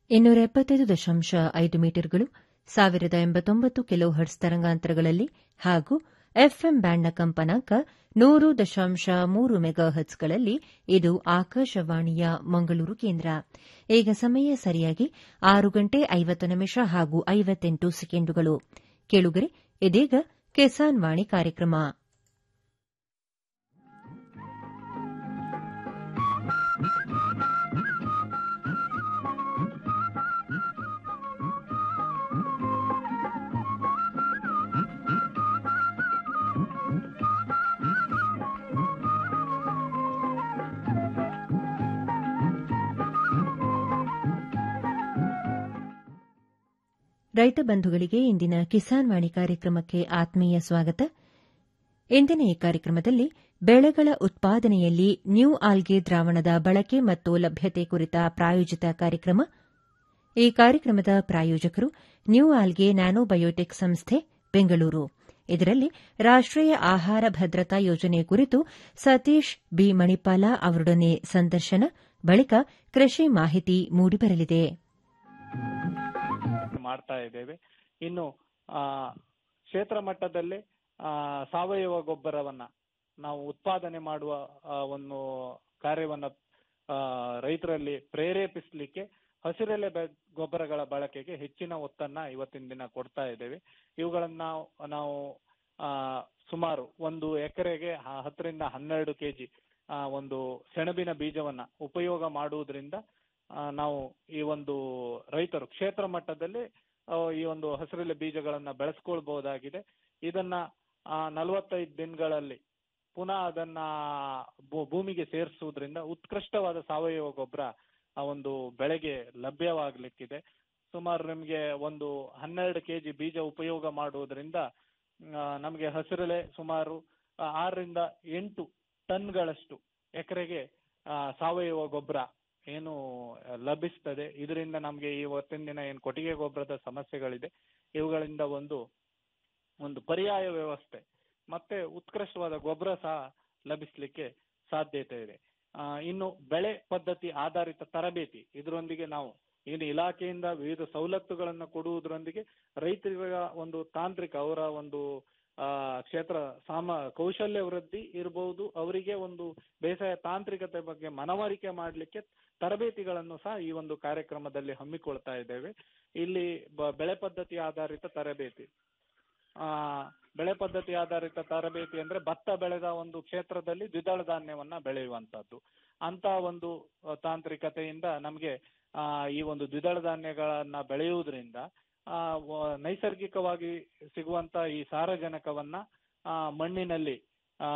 ಇನ್ನೂರ ಎಪ್ಪತ್ತೈದು ದಶಾಂಶ ಐದು ಮೀಟರ್ಗಳು ಸಾವಿರದ ಎಂಬತ್ತೊಂಬತ್ತು ಕಿಲೋ ಹರ್ಟ್ಸ್ ತರಂಗಾಂತರಗಳಲ್ಲಿ ಹಾಗೂ ಎಫ್ಎಂ ಬ್ಯಾಂಡ್ನ ಕಂಪನಾಂಕ ನೂರು ದಶಾಂಶ ಮೂರು ಮೆಗಾ ಹರ್ಟ್ಸ್ಗಳಲ್ಲಿ ಇದು ಆಕಾಶವಾಣಿಯ ಮಂಗಳೂರು ಕೇಂದ್ರ ಈಗ ಸಮಯ ಸರಿಯಾಗಿ ಆರು ಗಂಟೆ ಐವತ್ತು ನಿಮಿಷ ಹಾಗೂ ಐವತ್ತೆಂಟು ಸೆಕೆಂಡುಗಳು ಕೇಳುಗರೆ ಇದೀಗ ಕಿಸಾನ್ ವಾಣಿ ಕಾರ್ಯಕ್ರಮ ರೈತ ಬಂಧುಗಳಿಗೆ ಇಂದಿನ ಕಿಸಾನ್ ವಾಣಿ ಕಾರ್ಯಕ್ರಮಕ್ಕೆ ಆತ್ಮೀಯ ಸ್ವಾಗತ ಇಂದಿನ ಈ ಕಾರ್ಯಕ್ರಮದಲ್ಲಿ ಬೆಳೆಗಳ ಉತ್ಪಾದನೆಯಲ್ಲಿ ನ್ಯೂ ಆಲ್ಗೆ ದ್ರಾವಣದ ಬಳಕೆ ಮತ್ತು ಲಭ್ಯತೆ ಕುರಿತ ಪ್ರಾಯೋಜಿತ ಕಾರ್ಯಕ್ರಮ ಈ ಕಾರ್ಯಕ್ರಮದ ಪ್ರಾಯೋಜಕರು ನ್ಯೂ ಆಲ್ಗೆ ನ್ಯಾನೋಬಯೋಟೆಕ್ ಸಂಸ್ಥೆ ಬೆಂಗಳೂರು ಇದರಲ್ಲಿ ರಾಷ್ಟೀಯ ಆಹಾರ ಭದ್ರತಾ ಯೋಜನೆ ಕುರಿತು ಸತೀಶ್ ಬಿ ಮಣಿಪಾಲ ಅವರೊಡನೆ ಸಂದರ್ಶನ ಬಳಿಕ ಕೃಷಿ ಮಾಹಿತಿ ಮೂಡಿಬರಲಿದೆ ಮಾಡ್ತಾ ಇದ್ದೇವೆ ಇನ್ನು ಆ ಕ್ಷೇತ್ರ ಮಟ್ಟದಲ್ಲಿ ಆ ಸಾವಯವ ಗೊಬ್ಬರವನ್ನ ನಾವು ಉತ್ಪಾದನೆ ಮಾಡುವ ಆ, ಒಂದು ಕಾರ್ಯವನ್ನ ಆ, ರೈತರಲ್ಲಿ ಪ್ರೇರೇಪಿಸಲಿಕ್ಕೆ ಹಸಿರೆಲೆ ಬೆ- ಗೊಬ್ಬರಗಳ ಬಳಕೆಗೆ ಹೆಚ್ಚಿನ ಒತ್ತನ್ನ ಇವತ್ತಿನ ದಿನ ಕೊಡ್ತಾ ಇದ್ದೇವೆ ಇವುಗಳನ್ನ ನಾವು ನಾವು ಆ ಸುಮಾರು ಒಂದು ಎಕರೆಗೆ ಹ- ಹತ್ತರಿಂದ ಹನ್ನೆರಡು ಕೆಜಿ ಆ ಒಂದು ಸೆಣಬಿನ ಬೀಜವನ್ನ ಉಪಯೋಗ ಮಾಡುವುದರಿಂದ ಆ, ನಾವು ಈ ಒಂದು ರೈತರು ಕ್ಷೇತ್ರ ಮಟ್ಟದಲ್ಲಿ ಆ, ಈ ಒಂದು ಹಸಿರೆಲೆ ಬೀಜಗಳನ್ನ ಬೆಳೆಸ್ಕೊಳ್ಬಹುದಾಗಿದೆ ಇದನ್ನ ಆ ನಲವತ್ತೈದು ದಿನಗಳಲ್ಲಿ ಪುನಃ ಅದನ್ನ ಭೂ- ಭೂಮಿಗೆ ಸೇರಿಸುವುದರಿಂದ ಉತ್ಕೃಷ್ಟವಾದ ಸಾವಯವ ಗೊಬ್ಬರ ಆ ಒಂದು ಬೆಳೆಗೆ ಲಭ್ಯವಾಗ್ಲಿಕ್ಕಿದೆ ಸುಮಾರು ನಿಮಗೆ ಒಂದು ಹನ್ನೆರಡು ಕೆಜಿ ಬೀಜ ಉಪಯೋಗ ಮಾಡುವುದರಿಂದ ಆ, ನಮಗೆ ಹಸಿರೆಲೆ ಸುಮಾರು ಆ, ಆರರಿಂದ ಎಂಟು ಟನ್ಗಳಷ್ಟು ಎಕರೆಗೆ ಆ, ಸಾವಯವ ಗೊಬ್ಬರ ಏನು ಲಭಿಸ್ತದೆ ಇದರಿಂದ ನಮಗೆ ಇವತ್ತಿನ ದಿನ ಏನು ಕೊಟ್ಟಿಗೆ ಗೊಬ್ಬರದ ಸಮಸ್ಯೆಗಳಿದೆ ಇವುಗಳಿಂದ ಒಂದು ಒಂದು ಪರ್ಯಾಯ ವ್ಯವಸ್ಥೆ ಮತ್ತೆ ಉತ್ಕೃಷ್ಟವಾದ ಗೊಬ್ಬರ ಸಹ ಲಭಿಸ್ಲಿಕ್ಕೆ ಸಾಧ್ಯತೆ ಇದೆ ಆ, ಇನ್ನು ಬೆಳೆ ಪದ್ಧತಿ ಆಧಾರಿತ ತರಬೇತಿ ಇದರೊಂದಿಗೆ ನಾವು ಏನು ಇಲಾಖೆಯಿಂದ ವಿವಿಧ ಸವಲತ್ತುಗಳನ್ನು ಕೊಡುವುದರೊಂದಿಗೆ ರೈತರಿಗ ಒಂದು ತಾಂತ್ರಿಕ ಅವರ ಒಂದು ಆ ಕ್ಷೇತ್ರ ಸಾಮ ಕೌಶಲ್ಯ ವೃದ್ಧಿ ಇರಬಹುದು ಅವರಿಗೆ ಒಂದು ಬೇಸಾಯ ತಾಂತ್ರಿಕತೆ ಬಗ್ಗೆ ಮನವರಿಕೆ ಮಾಡಲಿಕ್ಕೆ ತರಬೇತಿಗಳನ್ನು ಸಹ ಈ ಒಂದು ಕಾರ್ಯಕ್ರಮದಲ್ಲಿ ಹಮ್ಮಿಕೊಳ್ತಾ ಇದ್ದೇವೆ ಇಲ್ಲಿ ಬ- ಬೆಳೆ ಪದ್ಧತಿ ಆಧಾರಿತ ತರಬೇತಿ ಆ ಬೆಳೆ ಪದ್ಧತಿ ಆಧಾರಿತ ತರಬೇತಿ ಅಂದ್ರೆ ಭತ್ತ ಬೆಳೆದ ಒಂದು ಕ್ಷೇತ್ರದಲ್ಲಿ ದ್ವಿದಳ ಧಾನ್ಯವನ್ನ ಬೆಳೆಯುವಂತದ್ದು ಅಂತ ಒಂದು ಆ, ತಾಂತ್ರಿಕತೆಯಿಂದ ನಮಗೆ ಆ ಈ ಒಂದು ದ್ವಿದಳ ಧಾನ್ಯಗಳನ್ನ ಬೆಳೆಯುವುದರಿಂದ ಆ ವ- ನೈಸರ್ಗಿಕವಾಗಿ ಸಿಗುವಂತ ಈ ಸಾರಜನಕವನ್ನ ಆ ಮಣ್ಣಿನಲ್ಲಿ ಆ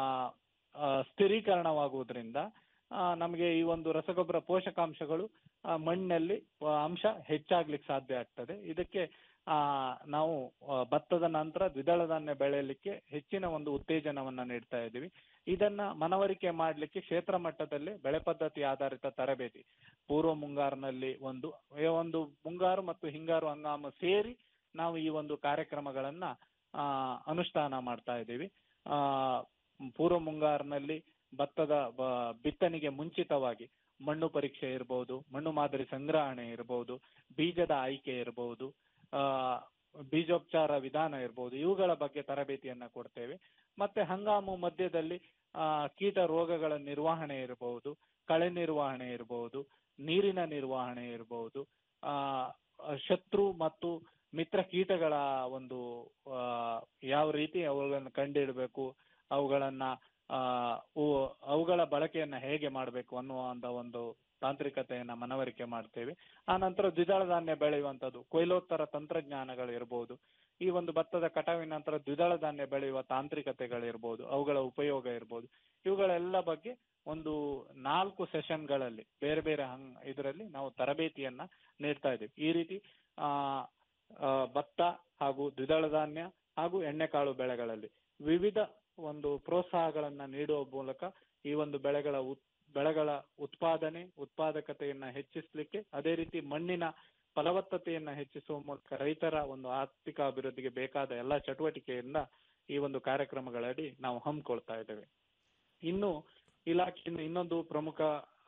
ಆ, ಸ್ಥಿರೀಕರಣವಾಗುವುದರಿಂದ ಆ, ನಮಗೆ ಈ ಒಂದು ರಸಗೊಬ್ಬರ ಪೋಷಕಾಂಶಗಳು ಆ, ಮಣ್ಣಿನಲ್ಲಿ ಆ, ಅಂಶ ಹೆಚ್ಚಾಗ್ಲಿಕ್ಕೆ ಸಾಧ್ಯ ಆಗ್ತದೆ ಇದಕ್ಕೆ ಆ ನಾವು ಆ, ಭತ್ತದ ನಂತರ ದ್ವಿದಳ ಧಾನ್ಯ ಬೆಳೆಯಲಿಕ್ಕೆ ಹೆಚ್ಚಿನ ಒಂದು ಉತ್ತೇಜನವನ್ನ ನೀಡ್ತಾ ಇದ್ದೀವಿ ಇದನ್ನ ಮನವರಿಕೆ ಮಾಡಲಿಕ್ಕೆ ಕ್ಷೇತ್ರ ಮಟ್ಟದಲ್ಲಿ ಬೆಳೆ ಪದ್ಧತಿ ಆಧಾರಿತ ತರಬೇತಿ ಪೂರ್ವ ಮುಂಗಾರಿನಲ್ಲಿ ಒಂದು ಈ ಒಂದು ಮುಂಗಾರು ಮತ್ತು ಹಿಂಗಾರು ಹಂಗಾಮು ಸೇರಿ ನಾವು ಈ ಒಂದು ಕಾರ್ಯಕ್ರಮಗಳನ್ನ ಆ ಅನುಷ್ಠಾನ ಮಾಡ್ತಾ ಇದ್ದೀವಿ ಆ ಪೂರ್ವ ಮುಂಗಾರಿನಲ್ಲಿ ಭತ್ತದ ಬ- ಬಿತ್ತನೆಗೆ ಮುಂಚಿತವಾಗಿ ಮಣ್ಣು ಪರೀಕ್ಷೆ ಇರಬಹುದು ಮಣ್ಣು ಮಾದರಿ ಸಂಗ್ರಹಣೆ ಇರಬಹುದು ಬೀಜದ ಆಯ್ಕೆ ಇರಬಹುದು ಆ ಬೀಜೋಪಚಾರ ವಿಧಾನ ಇರಬಹುದು ಇವುಗಳ ಬಗ್ಗೆ ತರಬೇತಿಯನ್ನ ಕೊಡ್ತೇವೆ ಮತ್ತೆ ಹಂಗಾಮು ಮಧ್ಯದಲ್ಲಿ ಆ ಕೀಟ ರೋಗಗಳ ನಿರ್ವಹಣೆ ಇರಬಹುದು ಕಳೆ ನಿರ್ವಹಣೆ ಇರಬಹುದು ನೀರಿನ ನಿರ್ವಹಣೆ ಇರಬಹುದು ಆ ಶತ್ರು ಮತ್ತು ಮಿತ್ರ ಕೀಟಗಳ ಒಂದು ಆ ಯಾವ ರೀತಿ ಅವುಗಳನ್ನು ಕಂಡಿಡಬೇಕು ಅವುಗಳನ್ನ ಆ ಉ- ಅವುಗಳ ಬಳಕೆಯನ್ನ ಹೇಗೆ ಮಾಡಬೇಕು ಅನ್ನುವಂತ ಒಂದು ತಾಂತ್ರಿಕತೆಯನ್ನ ಮನವರಿಕೆ ಮಾಡ್ತೇವೆ ಆ ನಂತರ ದ್ವಿದಳ ಧಾನ್ಯ ಬೆಳೆಯುವಂತದ್ದು ಕೊಯ್ಲೋತ್ತರ ತಂತ್ರಜ್ಞಾನಗಳು ಇರಬಹುದು ಈ ಒಂದು ಭತ್ತದ ಕಟಾವಿನ ನಂತರ ದ್ವಿದಳ ಧಾನ್ಯ ಬೆಳೆಯುವ ತಾಂತ್ರಿಕತೆಗಳಿರ್ಬೋದು ಅವುಗಳ ಉಪಯೋಗ ಇರ್ಬೋದು ಇವುಗಳೆಲ್ಲ ಬಗ್ಗೆ ಒಂದು ನಾಲ್ಕು ಸೆಷನ್ಗಳಲ್ಲಿ ಬೇರೆ ಬೇರೆ ಹಂಗ್ ಇದರಲ್ಲಿ ನಾವು ತರಬೇತಿಯನ್ನ ನೀಡ್ತಾ ಇದ್ದೀವಿ ಈ ರೀತಿ ಆ ಆ, ಭತ್ತ ಹಾಗೂ ದ್ವಿದಳ ಧಾನ್ಯ ಹಾಗೂ ಎಣ್ಣೆಕಾಳು ಬೆಳೆಗಳಲ್ಲಿ ವಿವಿಧ ಒಂದು ಪ್ರೋತ್ಸಾಹಗಳನ್ನ ನೀಡುವ ಮೂಲಕ ಈ ಒಂದು ಬೆಳೆಗಳ ಉತ್ ಬೆಳೆಗಳ ಉತ್ಪಾದನೆ ಉತ್ಪಾದಕತೆಯನ್ನ ಹೆಚ್ಚಿಸಲಿಕ್ಕೆ ಅದೇ ರೀತಿ ಮಣ್ಣಿನ ಫಲವತ್ತತೆಯನ್ನ ಹೆಚ್ಚಿಸುವ ಮೂಲಕ ರೈತರ ಒಂದು ಆರ್ಥಿಕ ಅಭಿವೃದ್ಧಿಗೆ ಬೇಕಾದ ಎಲ್ಲಾ ಚಟುವಟಿಕೆಯನ್ನ ಈ ಒಂದು ಕಾರ್ಯಕ್ರಮಗಳಡಿ ನಾವು ಹಮ್ಮಿಕೊಳ್ತಾ ಇದ್ದೇವೆ ಇನ್ನು ಇಲಾಖೆಯಿಂದ ಇನ್ನೊಂದು ಪ್ರಮುಖ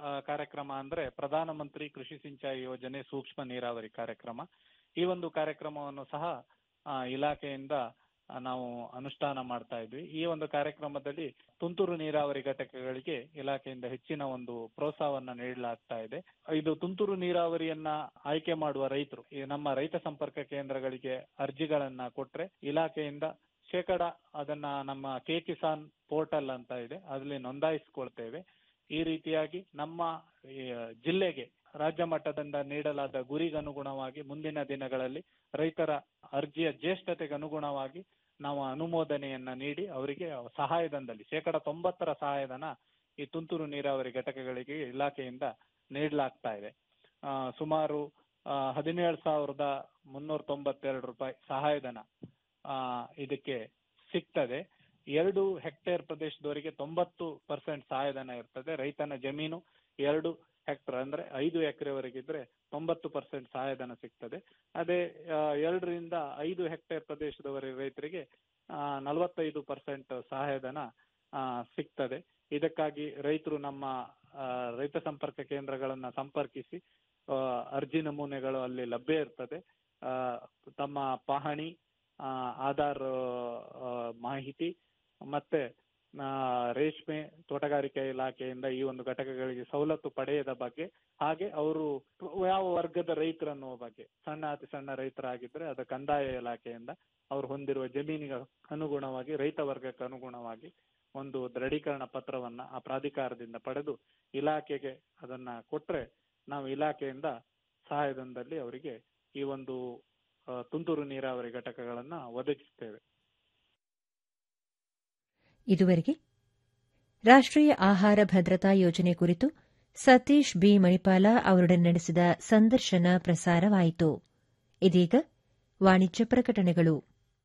ಆ, ಕಾರ್ಯಕ್ರಮ ಅಂದ್ರೆ ಪ್ರಧಾನಮಂತ್ರಿ ಕೃಷಿ ಸಿಂಚಾಯಿ ಯೋಜನೆ ಸೂಕ್ಷ್ಮ ನೀರಾವರಿ ಕಾರ್ಯಕ್ರಮ ಈ ಒಂದು ಕಾರ್ಯಕ್ರಮವನ್ನು ಸಹ ಆ, ಇಲಾಖೆಯಿಂದ ಆ, ನಾವು ಅನುಷ್ಠಾನ ಮಾಡ್ತಾ ಇದ್ವಿ ಈ ಒಂದು ಕಾರ್ಯಕ್ರಮದಲ್ಲಿ ತುಂತುರು ನೀರಾವರಿ ಘಟಕಗಳಿಗೆ ಇಲಾಖೆಯಿಂದ ಹೆಚ್ಚಿನ ಒಂದು ಪ್ರೋತ್ಸಾಹವನ್ನ ನೀಡಲಾಗ್ತಾ ಇದೆ ಇದು ತುಂತುರು ನೀರಾವರಿಯನ್ನ ಆಯ್ಕೆ ಮಾಡುವ ರೈತರು ಈ ನಮ್ಮ ರೈತ ಸಂಪರ್ಕ ಕೇಂದ್ರಗಳಿಗೆ ಅರ್ಜಿಗಳನ್ನ ಕೊಟ್ರೆ ಇಲಾಖೆಯಿಂದ ಶೇಕಡ ಅದನ್ನ ನಮ್ಮ ಕೆ ಕಿಸಾನ್ ಪೋರ್ಟಲ್ ಅಂತ ಇದೆ ಅದರಲ್ಲಿ ನೋಂದಾಯಿಸಿಕೊಳ್ತೇವೆ ಈ ರೀತಿಯಾಗಿ ನಮ್ಮ ಈ, ಜಿಲ್ಲೆಗೆ ರಾಜ್ಯ ಮಟ್ಟದಿಂದ ನೀಡಲಾದ ಗುರಿಗೆ ಅನುಗುಣವಾಗಿ ಮುಂದಿನ ದಿನಗಳಲ್ಲಿ ರೈತರ ಅರ್ಜಿಯ ಜ್ಯೇಷ್ಠತೆಗೆ ಅನುಗುಣವಾಗಿ ನಾವು ಅನುಮೋದನೆಯನ್ನ ನೀಡಿ ಅವರಿಗೆ ಸಹಾಯಧನದಲ್ಲಿ ಶೇಕಡ ತೊಂಬತ್ತರ ಸಹಾಯಧನ ಈ ತುಂತುರು ನೀರಾವರಿ ಘಟಕಗಳಿಗೆ ಇಲಾಖೆಯಿಂದ ನೀಡಲಾಗ್ತಾ ಇದೆ ಆ, ಸುಮಾರು ಹದಿನೇಳು ಸಾವಿರದ ಮುನ್ನೂರ ತೊಂಬತ್ತೆರಡು ರೂಪಾಯಿ ಸಹಾಯಧನ ಆ, ಇದಕ್ಕೆ ಸಿಗ್ತದೆ ಎರಡು ಹೆಕ್ಟೇರ್ ಪ್ರದೇಶದವರಿಗೆ ತೊಂಬತ್ತು ಪರ್ಸೆಂಟ್ ಸಹಾಯಧನ ಇರ್ತದೆ ರೈತನ ಜಮೀನು ಎರಡು ಹೆಕ್ಟರ್ ಅಂದ್ರೆ ಐದು ಎಕರೆವರೆಗಿದ್ರೆ ತೊಂಬತ್ತು ಪರ್ಸೆಂಟ್ ಸಹಾಯಧನ ಸಿಗ್ತದೆ ಅದೇ ಆ, ಎರಡರಿಂದ ಐದು ಹೆಕ್ಟೇರ್ ಪ್ರದೇಶದವರೆಗೆ ರೈತರಿಗೆ ನಲವತ್ತೈದು ಪರ್ಸೆಂಟ್ ಸಹಾಯಧನ ಆ, ಸಿಗ್ತದೆ ಇದಕ್ಕಾಗಿ ರೈತರು ನಮ್ಮ ಆ, ರೈತ ಸಂಪರ್ಕ ಕೇಂದ್ರಗಳನ್ನ ಸಂಪರ್ಕಿಸಿ ಆ, ಅರ್ಜಿ ನಮೂನೆಗಳು ಅಲ್ಲಿ ಲಭ್ಯ ಇರ್ತದೆ ಆ, ತಮ್ಮ ಪಹಣಿ ಆ, ಆಧಾರ್ ಆ, ಮಾಹಿತಿ ಮತ್ತೆ ಆ, ರೇಷ್ಮೆ ತೋಟಗಾರಿಕೆ ಇಲಾಖೆಯಿಂದ ಈ ಒಂದು ಘಟಕಗಳಿಗೆ ಸವಲತ್ತು ಪಡೆಯದ ಬಗ್ಗೆ ಹಾಗೆ ಅವರು ಯಾವ ವರ್ಗದ ರೈತರನ್ನುವ ಬಗ್ಗೆ ಸಣ್ಣ ಅತಿ ಸಣ್ಣ ರೈತರಾಗಿದ್ರೆ ಅದು ಕಂದಾಯ ಇಲಾಖೆಯಿಂದ ಅವ್ರು ಹೊಂದಿರುವ ಜಮೀನಿಗೆ ಅನುಗುಣವಾಗಿ ರೈತ ವರ್ಗಕ್ಕೆ ಅನುಗುಣವಾಗಿ ಒಂದು ದೃಢೀಕರಣ ಪತ್ರವನ್ನ ಆ ಪ್ರಾಧಿಕಾರದಿಂದ ಪಡೆದು ಇಲಾಖೆಗೆ ಅದನ್ನ ಕೊಟ್ರೆ ನಾವು ಇಲಾಖೆಯಿಂದ ಸಹಾಯಧನದಲ್ಲಿ ಅವರಿಗೆ ಈ ಒಂದು ಆ, ತುಂತುರು ನೀರಾವರಿ ಘಟಕಗಳನ್ನ ಒದಗಿಸ್ತೇವೆ ಇದುವರೆಗೆ ರಾಷ್ಟ್ರೀಯ ಆಹಾರ ಭದ್ರತಾ ಯೋಜನೆ ಕುರಿತು ಸತೀಶ್ ಬಿ ಮಣಿಪಾಲ ಅವರೊಡನೆ ನಡೆಸಿದ ಸಂದರ್ಶನ ಪ್ರಸಾರವಾಯಿತು ಇದೀಗ ವಾಣಿಜ್ಯ ಪ್ರಕಟಣೆಗಳು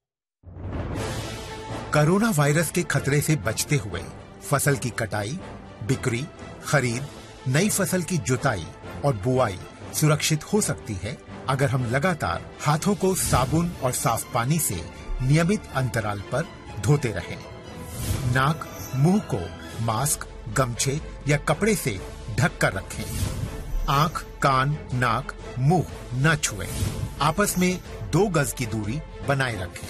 कोरोना वायरस के खतरे से बचते हुए फसल की कटाई बिक्री खरीद नई फसल की जुताई और बुआई सुरक्षित हो सकती है अगर हम लगातार हाथों को साबुन और साफ पानी से नियमित अंतराल पर धोते रहें। नाक मुंह को मास्क गमछे या कपड़े से ढक कर रखें आंख कान नाक मुंह न छुएं। आपस में दो गज की दूरी बनाए रखें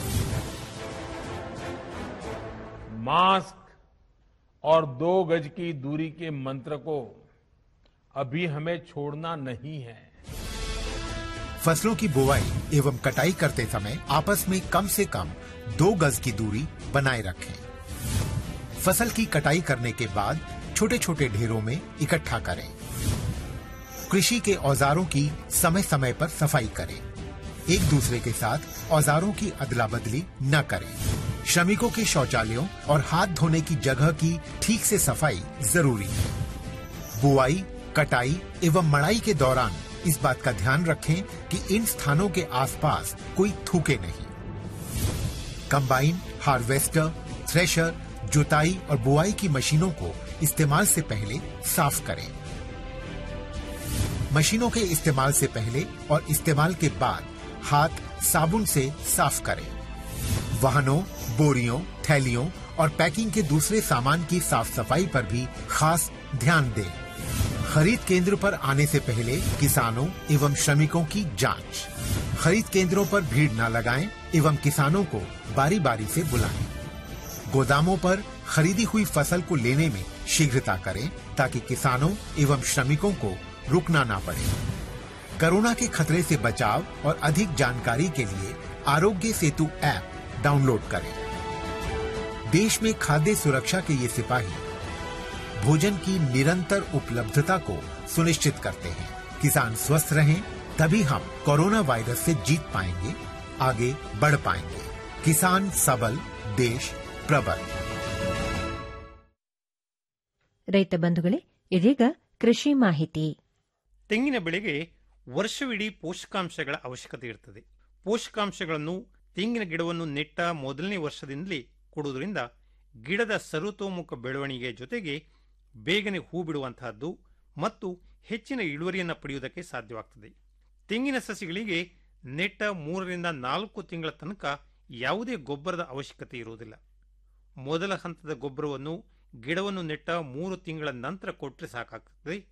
मास्क और दो गज की दूरी के मंत्र को अभी हमें छोड़ना नहीं है फसलों की बुवाई एवं कटाई करते समय आपस में कम से कम दो गज की दूरी बनाए रखें फसल की कटाई करने के बाद छोटे छोटे ढेरों में इकट्ठा करें कृषि के औजारों की समय समय पर सफाई करें एक दूसरे के साथ औजारों की अदला बदली न करें श्रमिकों के शौचालयों और हाथ धोने की जगह की ठीक से सफाई जरूरी है बुआई कटाई एवं मड़ाई के दौरान इस बात का ध्यान रखें कि इन स्थानों के आसपास कोई थूके नहीं कंबाइन हार्वेस्टर थ्रेशर जुताई और बुआई की मशीनों को इस्तेमाल से पहले साफ करें मशीनों के इस्तेमाल से पहले और इस्तेमाल के बाद हाथ साबुन से साफ करें वाहनों बोरियों थैलियों और पैकिंग के दूसरे सामान की साफ सफाई पर भी खास ध्यान दें खरीद केंद्र पर आने से पहले किसानों एवं श्रमिकों की जांच खरीद केंद्रों पर भीड़ न लगाएं एवं किसानों को बारी बारी से बुलाएं गोदामों पर खरीदी हुई फसल को लेने में शीघ्रता करें ताकि किसानों एवं श्रमिकों को रुकना ना पड़े कोरोना के खतरे से बचाव और अधिक जानकारी के लिए आरोग्य सेतु ऐप डाउनलोड करें देश में खाद्य सुरक्षा के ये सिपाही भोजन की निरंतर उपलब्धता को सुनिश्चित करते हैं किसान स्वस्थ रहें तभी हम कोरोना वायरस से जीत पाएंगे आगे बढ़ पाएंगे किसान सबल देश प्रबल ರೈತ ಬಂಧುಗಳೇ ಇದೀಗ ಕೃಷಿ ಮಾಹಿತಿ ತೆಂಗಿನ ಬೆಳೆಗೆ ವರ್ಷವಿಡೀ ಪೋಷಕಾಂಶಗಳ ಅವಶ್ಯಕತೆ ಇರುತ್ತದೆ ಪೋಷಕಾಂಶಗಳನ್ನು ತೆಂಗಿನ ಗಿಡವನ್ನು ನೆಟ್ಟ ಮೊದಲನೇ ವರ್ಷದಿಂದಲೇ ಕೊಡುವುದರಿಂದ ಗಿಡದ ಸರ್ವತೋಮುಖ ಬೆಳವಣಿಗೆಯ ಜೊತೆಗೆ ಬೇಗನೆ ಹೂ ಬಿಡುವಂತಹದ್ದು ಮತ್ತು ಹೆಚ್ಚಿನ ಇಳುವರಿಯನ್ನು ಪಡೆಯುವುದಕ್ಕೆ ಸಾಧ್ಯವಾಗ್ತದೆ ತೆಂಗಿನ ಸಸಿಗಳಿಗೆ ನೆಟ್ಟ ಮೂರರಿಂದ ನಾಲ್ಕು ತಿಂಗಳ ತನಕ ಯಾವುದೇ ಗೊಬ್ಬರದ ಅವಶ್ಯಕತೆ ಇರುವುದಿಲ್ಲ ಮೊದಲ ಹಂತದ ಗೊಬ್ಬರವನ್ನು ಗಿಡವನ್ನು ನೆಟ್ಟ ಮೂರು ತಿಂಗಳ ನಂತರ ಕೊಟ್ಟರೆ ಸಾಕಾಗ್ತದೆ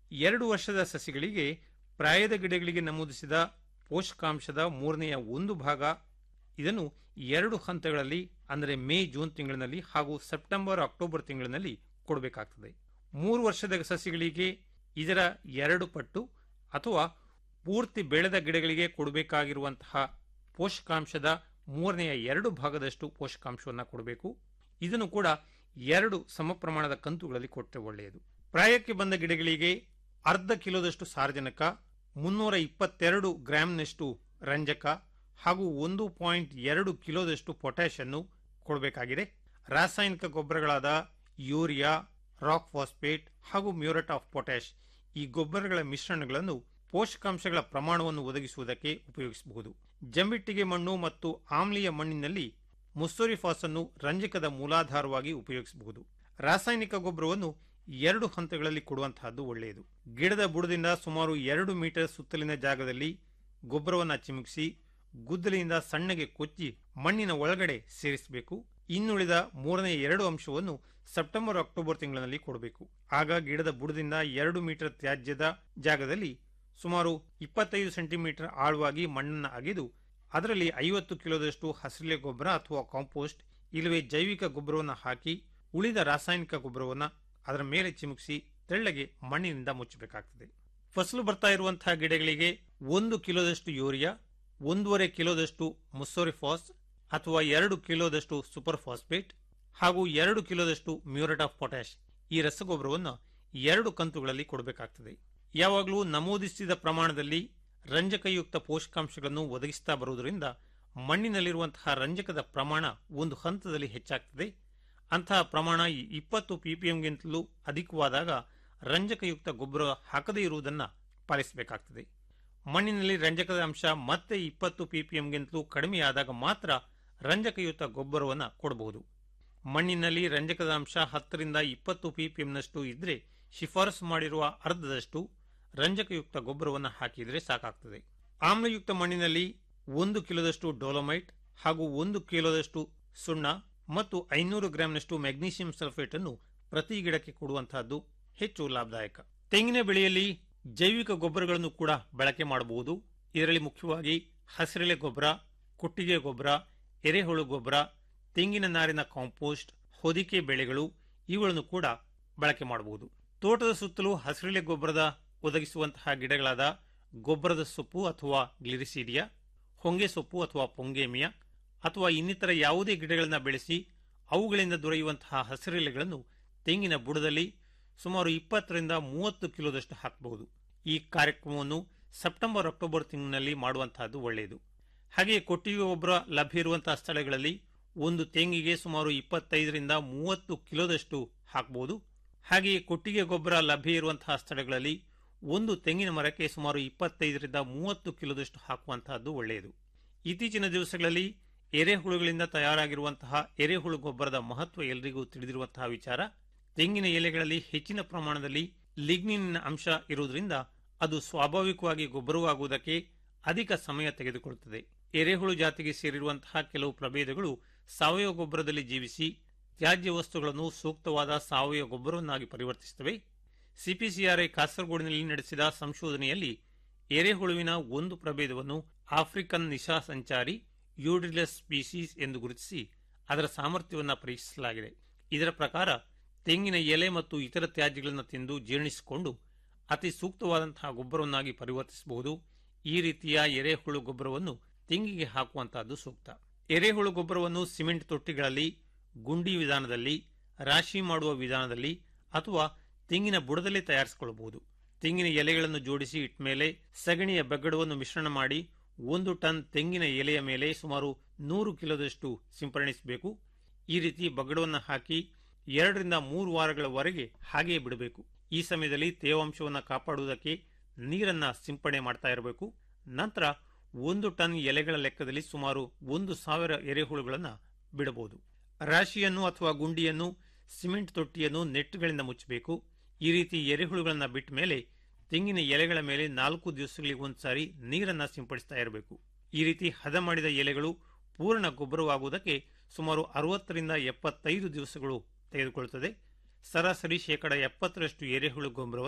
ಎರಡು ವರ್ಷದ ಸಸಿಗಳಿಗೆ ಪ್ರಾಯದ ಗಿಡಗಳಿಗೆ ನಮೂದಿಸಿದ ಪೋಷಕಾಂಶದ ಮೂರನೆಯ ಒಂದು ಭಾಗ ಇದನ್ನು ಎರಡು ಹಂತಗಳಲ್ಲಿ ಅಂದರೆ ಮೇ ಜೂನ್ ತಿಂಗಳಿನಲ್ಲಿ ಹಾಗೂ ಸೆಪ್ಟೆಂಬರ್ ಅಕ್ಟೋಬರ್ ತಿಂಗಳಿನಲ್ಲಿ ಕೊಡಬೇಕಾಗ್ತದೆ ಮೂರು ವರ್ಷದ ಸಸಿಗಳಿಗೆ ಇದರ ಎರಡು ಪಟ್ಟು ಅಥವಾ ಪೂರ್ತಿ ಬೆಳೆದ ಗಿಡಗಳಿಗೆ ಕೊಡಬೇಕಾಗಿರುವಂತಹ ಪೋಷಕಾಂಶದ ಮೂರನೆಯ ಎರಡು ಭಾಗದಷ್ಟು ಪೋಷಕಾಂಶವನ್ನು ಕೊಡಬೇಕು ಇದನ್ನು ಕೂಡ ಎರಡು ಸಮ ಪ್ರಮಾಣದ ಕಂತುಗಳಲ್ಲಿ ಕೊಟ್ಟರೆ ಒಳ್ಳೆಯದು ಪ್ರಾಯಕ್ಕೆ ಬಂದ ಗಿಡಗಳಿಗೆ ಅರ್ಧ ಕಿಲೋದಷ್ಟು ಸಾರಜನಕ ಮುನ್ನೂರ ಇಪ್ಪತ್ತೆರಡು ಗ್ರಾಂನಷ್ಟು ರಂಜಕ ಹಾಗೂ ಒಂದು ಪಾಯಿಂಟ್ ಎರಡು ಕಿಲೋದಷ್ಟು ಪೊಟ್ಯಾಶ್ ಅನ್ನು ಕೊಡಬೇಕಾಗಿದೆ ರಾಸಾಯನಿಕ ಗೊಬ್ಬರಗಳಾದ ಯೂರಿಯಾ ರಾಕ್ ಫಾಸ್ಫೇಟ್ ಹಾಗೂ ಮ್ಯೂರೇಟ್ ಆಫ್ ಪೊಟ್ಯಾಶ್ ಈ ಗೊಬ್ಬರಗಳ ಮಿಶ್ರಣಗಳನ್ನು ಪೋಷಕಾಂಶಗಳ ಪ್ರಮಾಣವನ್ನು ಒದಗಿಸುವುದಕ್ಕೆ ಉಪಯೋಗಿಸಬಹುದು ಜಂಬಿಟ್ಟಿಗೆ ಮಣ್ಣು ಮತ್ತು ಆಮ್ಲೀಯ ಮಣ್ಣಿನಲ್ಲಿ ಮುಸ್ಸೋರಿಫಾಸ್ ಅನ್ನು ರಂಜಕದ ಮೂಲಾಧಾರವಾಗಿ ಉಪಯೋಗಿಸಬಹುದು ರಾಸಾಯನಿಕ ಗೊಬ್ಬರವನ್ನು ಎರಡು ಹಂತಗಳಲ್ಲಿ ಕೊಡುವಂತಹದ್ದು ಒಳ್ಳೆಯದು ಗಿಡದ ಬುಡದಿಂದ ಸುಮಾರು ಎರಡು ಮೀಟರ್ ಸುತ್ತಲಿನ ಜಾಗದಲ್ಲಿ ಗೊಬ್ಬರವನ್ನು ಚಿಮುಕಿಸಿ ಗುದ್ದಲಿಯಿಂದ ಸಣ್ಣಗೆ ಕೊಚ್ಚಿ ಮಣ್ಣಿನ ಒಳಗಡೆ ಸೇರಿಸಬೇಕು ಇನ್ನುಳಿದ ಮೂರನೇ ಎರಡು ಅಂಶವನ್ನು ಸೆಪ್ಟೆಂಬರ್ ಅಕ್ಟೋಬರ್ ತಿಂಗಳಿನಲ್ಲಿ ಕೊಡಬೇಕು ಆಗ ಗಿಡದ ಬುಡದಿಂದ ಎರಡು ಮೀಟರ್ ತ್ಯಾಜ್ಯದ ಜಾಗದಲ್ಲಿ ಸುಮಾರು ಇಪ್ಪತ್ತೈದು ಸೆಂಟಿಮೀಟರ್ ಆಳವಾಗಿ ಮಣ್ಣನ್ನು ಅಗೆದು ಅದರಲ್ಲಿ ಐವತ್ತು ಕಿಲೋದಷ್ಟು ಹಸಿರೆಲೆ ಗೊಬ್ಬರ ಅಥವಾ ಕಾಂಪೋಸ್ಟ್ ಇಲ್ಲವೇ ಜೈವಿಕ ಗೊಬ್ಬರವನ್ನು ಹಾಕಿ ಉಳಿದ ರಾಸಾಯನಿಕ ಗೊಬ್ಬರವನ್ನು ಅದರ ಮೇಲೆ ಚಿಮುಕಿಸಿ ತೆಳ್ಳಗೆ ಮಣ್ಣಿನಿಂದ ಮುಚ್ಚಬೇಕಾಗ್ತದೆ ಫಸಲು ಬರ್ತಾ ಇರುವಂತಹ ಗಿಡಗಳಿಗೆ ಒಂದು ಕಿಲೋದಷ್ಟು ಯೂರಿಯಾ ಒಂದೂವರೆ ಕಿಲೋದಷ್ಟು ಮುಸ್ಸೋರಿಫಾಸ್ ಅಥವಾ ಎರಡು ಕಿಲೋದಷ್ಟು ಸೂಪರ್ ಫಾಸ್ಫೇಟ್ ಹಾಗೂ ಎರಡು ಕಿಲೋದಷ್ಟು ಮ್ಯೂರೇಟ್ ಆಫ್ ಪೊಟ್ಯಾಶ್ ಈ ರಸಗೊಬ್ಬರವನ್ನು ಎರಡು ಕಂತುಗಳಲ್ಲಿ ಕೊಡಬೇಕಾಗ್ತದೆ ಯಾವಾಗಲೂ ನಮೂದಿಸಿದ ಪ್ರಮಾಣದಲ್ಲಿ ರಂಜಕಯುಕ್ತ ಪೋಷಕಾಂಶಗಳನ್ನು ಒದಗಿಸ್ತಾ ಬರುವುದರಿಂದ ಮಣ್ಣಿನಲ್ಲಿರುವಂತಹ ರಂಜಕದ ಪ್ರಮಾಣ ಒಂದು ಹಂತದಲ್ಲಿ ಹೆಚ್ಚಾಗ್ತದೆ ಅಂತಹ ಪ್ರಮಾಣ ಇಪ್ಪತ್ತು ಪಿಪಿಎಂಗಿಂತಲೂ ಅಧಿಕವಾದಾಗ ರಂಜಕಯುಕ್ತ ಗೊಬ್ಬರ ಹಾಕದೇ ಇರುವುದನ್ನು ಪಾಲಿಸಬೇಕಾಗ್ತದೆ ಮಣ್ಣಿನಲ್ಲಿ ರಂಜಕದ ಅಂಶ ಮತ್ತೆ ಇಪ್ಪತ್ತು ಪಿಪಿಎಂಗಿಂತಲೂ ಕಡಿಮೆಯಾದಾಗ ಮಾತ್ರ ರಂಜಕಯುಕ್ತ ಗೊಬ್ಬರವನ್ನು ಕೊಡಬಹುದು ಮಣ್ಣಿನಲ್ಲಿ ರಂಜಕದ ಅಂಶ ಹತ್ತರಿಂದ ಇಪ್ಪತ್ತು ಪಿಪಿಎಂನಷ್ಟು ಇದ್ರೆ ಶಿಫಾರಸು ಮಾಡಿರುವ ಅರ್ಧದಷ್ಟು ರಂಜಕಯುಕ್ತ ಗೊಬ್ಬರವನ್ನು ಹಾಕಿದರೆ ಸಾಕಾಗ್ತದೆ ಆಮ್ಲಯುಕ್ತ ಮಣ್ಣಿನಲ್ಲಿ ಒಂದು ಕಿಲೋದಷ್ಟು ಡೋಲೋಮೈಟ್ ಹಾಗೂ ಒಂದು ಕಿಲೋದಷ್ಟು ಸುಣ್ಣ ಮತ್ತು ಐನೂರು ಗ್ರಾಂನಷ್ಟು ಮೆಗ್ನೀಷಿಯಂ ಸಲ್ಫೇಟ್ ಅನ್ನು ಪ್ರತಿ ಗಿಡಕ್ಕೆ ಕೊಡುವಂತಹದ್ದು ಹೆಚ್ಚು ಲಾಭದಾಯಕ ತೆಂಗಿನ ಬೆಳೆಯಲ್ಲಿ ಜೈವಿಕ ಗೊಬ್ಬರಗಳನ್ನು ಕೂಡ ಬಳಕೆ ಮಾಡಬಹುದು ಇದರಲ್ಲಿ ಮುಖ್ಯವಾಗಿ ಹಸಿರೆಲೆ ಗೊಬ್ಬರ ಕೊಟ್ಟಿಗೆ ಗೊಬ್ಬರ ಎರೆಹುಳು ಗೊಬ್ಬರ ತೆಂಗಿನ ನಾರಿನ ಕಾಂಪೋಸ್ಟ್ ಹೊದಿಕೆ ಬೆಳೆಗಳು ಇವುಗಳನ್ನು ಕೂಡ ಬಳಕೆ ಮಾಡಬಹುದು ತೋಟದ ಸುತ್ತಲೂ ಹಸಿರೆಲೆ ಗೊಬ್ಬರದ ಒದಗಿಸುವಂತಹ ಗಿಡಗಳಾದ ಗೊಬ್ಬರದ ಸೊಪ್ಪು ಅಥವಾ ಗ್ಲಿರಿಸೀಡಿಯಾ ಹೊಂಗೆ ಸೊಪ್ಪು ಅಥವಾ ಪೊಂಗೇಮಿಯಾ ಅಥವಾ ಇನ್ನಿತರ ಯಾವುದೇ ಗಿಡಗಳನ್ನು ಬೆಳೆಸಿ ಅವುಗಳಿಂದ ದೊರೆಯುವಂತಹ ಹಸಿರೆಲೆಗಳನ್ನು ತೆಂಗಿನ ಬುಡದಲ್ಲಿ ಸುಮಾರು ಇಪ್ಪತ್ತರಿಂದ ಮೂವತ್ತು ಕಿಲೋದಷ್ಟು ಹಾಕಬಹುದು ಈ ಕಾರ್ಯಕ್ರಮವನ್ನು ಸೆಪ್ಟೆಂಬರ್ ಅಕ್ಟೋಬರ್ ತಿಂಗಳಿನಲ್ಲಿ ಮಾಡುವಂತಹದ್ದು ಒಳ್ಳೆಯದು ಹಾಗೆಯೇ ಕೊಟ್ಟಿಗೆ ಗೊಬ್ಬರ ಲಭ್ಯ ಇರುವಂತಹ ಸ್ಥಳಗಳಲ್ಲಿ ಒಂದು ತೆಂಗಿಗೆ ಸುಮಾರು ಇಪ್ಪತ್ತೈದರಿಂದ ಮೂವತ್ತು ಕಿಲೋದಷ್ಟು ಹಾಕಬಹುದು ಹಾಗೆಯೇ ಕೊಟ್ಟಿಗೆ ಗೊಬ್ಬರ ಲಭ್ಯ ಇರುವಂತಹ ಸ್ಥಳಗಳಲ್ಲಿ ಒಂದು ತೆಂಗಿನ ಮರಕ್ಕೆ ಸುಮಾರು ಇಪ್ಪತ್ತೈದರಿಂದ ಮೂವತ್ತು ಕಿಲೋದಷ್ಟು ಹಾಕುವಂತಹದ್ದು ಒಳ್ಳೆಯದು ಇತ್ತೀಚಿನ ದಿವಸಗಳಲ್ಲಿ ಎರೆಹುಳುಗಳಿಂದ ತಯಾರಾಗಿರುವಂತಹ ಎರೆಹುಳು ಗೊಬ್ಬರದ ಮಹತ್ವ ಎಲ್ಲರಿಗೂ ತಿಳಿದಿರುವಂತಹ ವಿಚಾರ ತೆಂಗಿನ ಎಲೆಗಳಲ್ಲಿ ಹೆಚ್ಚಿನ ಪ್ರಮಾಣದಲ್ಲಿ ಲಿಗ್ನಿನ್ ಅಂಶ ಇರುವುದರಿಂದ ಅದು ಸ್ವಾಭಾವಿಕವಾಗಿ ಗೊಬ್ಬರವಾಗುವುದಕ್ಕೆ ಅಧಿಕ ಸಮಯ ತೆಗೆದುಕೊಳ್ಳುತ್ತದೆ ಎರೆಹುಳು ಜಾತಿಗೆ ಸೇರಿರುವಂತಹ ಕೆಲವು ಪ್ರಭೇದಗಳು ಸಾವಯವ ಗೊಬ್ಬರದಲ್ಲಿ ಜೀವಿಸಿ ತ್ಯಾಜ್ಯ ವಸ್ತುಗಳನ್ನು ಸೂಕ್ತವಾದ ಸಾವಯವ ಗೊಬ್ಬರವನ್ನಾಗಿ ಪರಿವರ್ತಿಸುತ್ತವೆ ಸಿಪಿಸಿಆರ್ಐ ಕಾಸರಗೋಡಿನಲ್ಲಿ ನಡೆಸಿದ ಸಂಶೋಧನೆಯಲ್ಲಿ ಎರೆಹುಳುವಿನ ಒಂದು ಪ್ರಭೇದವನ್ನು ಆಫ್ರಿಕನ್ ನಿಶಾ ಸಂಚಾರಿ ಯೂಡಿಲಸ್ ಸ್ಪೀಸೀಸ್ ಎಂದು ಗುರುತಿಸಿ ಅದರ ಸಾಮರ್ಥ್ಯವನ್ನು ಪರೀಕ್ಷಿಸಲಾಗಿದೆ ಇದರ ಪ್ರಕಾರ ತೆಂಗಿನ ಎಲೆ ಮತ್ತು ಇತರ ತ್ಯಾಜ್ಯಗಳನ್ನು ತಿಂದು ಜೀರ್ಣಿಸಿಕೊಂಡು ಅತಿ ಸೂಕ್ತವಾದಂತಹ ಗೊಬ್ಬರವನ್ನಾಗಿ ಪರಿವರ್ತಿಸಬಹುದು ಈ ರೀತಿಯ ಎರೆಹುಳು ಗೊಬ್ಬರವನ್ನು ತೆಂಗಿಗೆ ಹಾಕುವಂತಹದ್ದು ಸೂಕ್ತ ಎರೆಹುಳು ಗೊಬ್ಬರವನ್ನು ಸಿಮೆಂಟ್ ತೊಟ್ಟಿಗಳಲ್ಲಿ ಗುಂಡಿ ವಿಧಾನದಲ್ಲಿ ರಾಶಿ ಮಾಡುವ ವಿಧಾನದಲ್ಲಿ ಅಥವಾ ತೆಂಗಿನ ಬುಡದಲ್ಲಿ ತಯಾರಿಸಿಕೊಳ್ಳಬಹುದು ತೆಂಗಿನ ಎಲೆಗಳನ್ನು ಜೋಡಿಸಿ ಇಟ್ಮೇಲೆ ಸಗಣಿಯ ಬೆಗ್ಗಡವನ್ನು ಮಿಶ್ರಣ ಮಾಡಿ ಒಂದು ಟನ್ ತೆಂಗಿನ ಎಲೆಯ ಮೇಲೆ ಸುಮಾರು ನೂರು ಕಿಲೋದಷ್ಟು ಸಿಂಪಡಣಿಸಬೇಕು ಈ ರೀತಿ ಬಗ್ಗಡವನ್ನು ಹಾಕಿ ಎರಡರಿಂದ ಮೂರು ವಾರಗಳವರೆಗೆ ಹಾಗೆಯೇ ಬಿಡಬೇಕು ಈ ಸಮಯದಲ್ಲಿ ತೇವಾಂಶವನ್ನು ಕಾಪಾಡುವುದಕ್ಕೆ ನೀರನ್ನ ಸಿಂಪಡಣೆ ಮಾಡ್ತಾ ಇರಬೇಕು ನಂತರ ಒಂದು ಟನ್ ಎಲೆಗಳ ಲೆಕ್ಕದಲ್ಲಿ ಸುಮಾರು ಒಂದು ಸಾವಿರ ಎರೆಹುಳುಗಳನ್ನು ಬಿಡಬಹುದು ರಾಶಿಯನ್ನು ಅಥವಾ ಗುಂಡಿಯನ್ನು ಸಿಮೆಂಟ್ ತೊಟ್ಟಿಯನ್ನು ನೆಟ್ಗಳಿಂದ ಮುಚ್ಚಬೇಕು ಈ ರೀತಿ ಎರೆಹುಳುಗಳನ್ನು ಬಿಟ್ಟ ಮೇಲೆ ತೆಂಗಿನ ಎಲೆಗಳ ಮೇಲೆ ನಾಲ್ಕು ದಿವಸಗಳಿಗೆ ಒಂದ್ಸಾರಿ ನೀರನ್ನ ಸಿಂಪಡಿಸ್ತಾ ಇರಬೇಕು ಈ ರೀತಿ ಹದ ಮಾಡಿದ ಎಲೆಗಳು ಪೂರ್ಣ ಗೊಬ್ಬರವಾಗುವುದಕ್ಕೆ ಸುಮಾರು ಅರವತ್ತರಿಂದ ಎಪ್ಪತ್ತೈದು ದಿವಸಗಳು ತೆಗೆದುಕೊಳ್ಳುತ್ತದೆ ಸರಾಸರಿ ಶೇಕಡ ಎಪ್ಪತ್ತರಷ್ಟು ಎರೆಹುಳು ಗೊಬ್ಬರವನ್ನು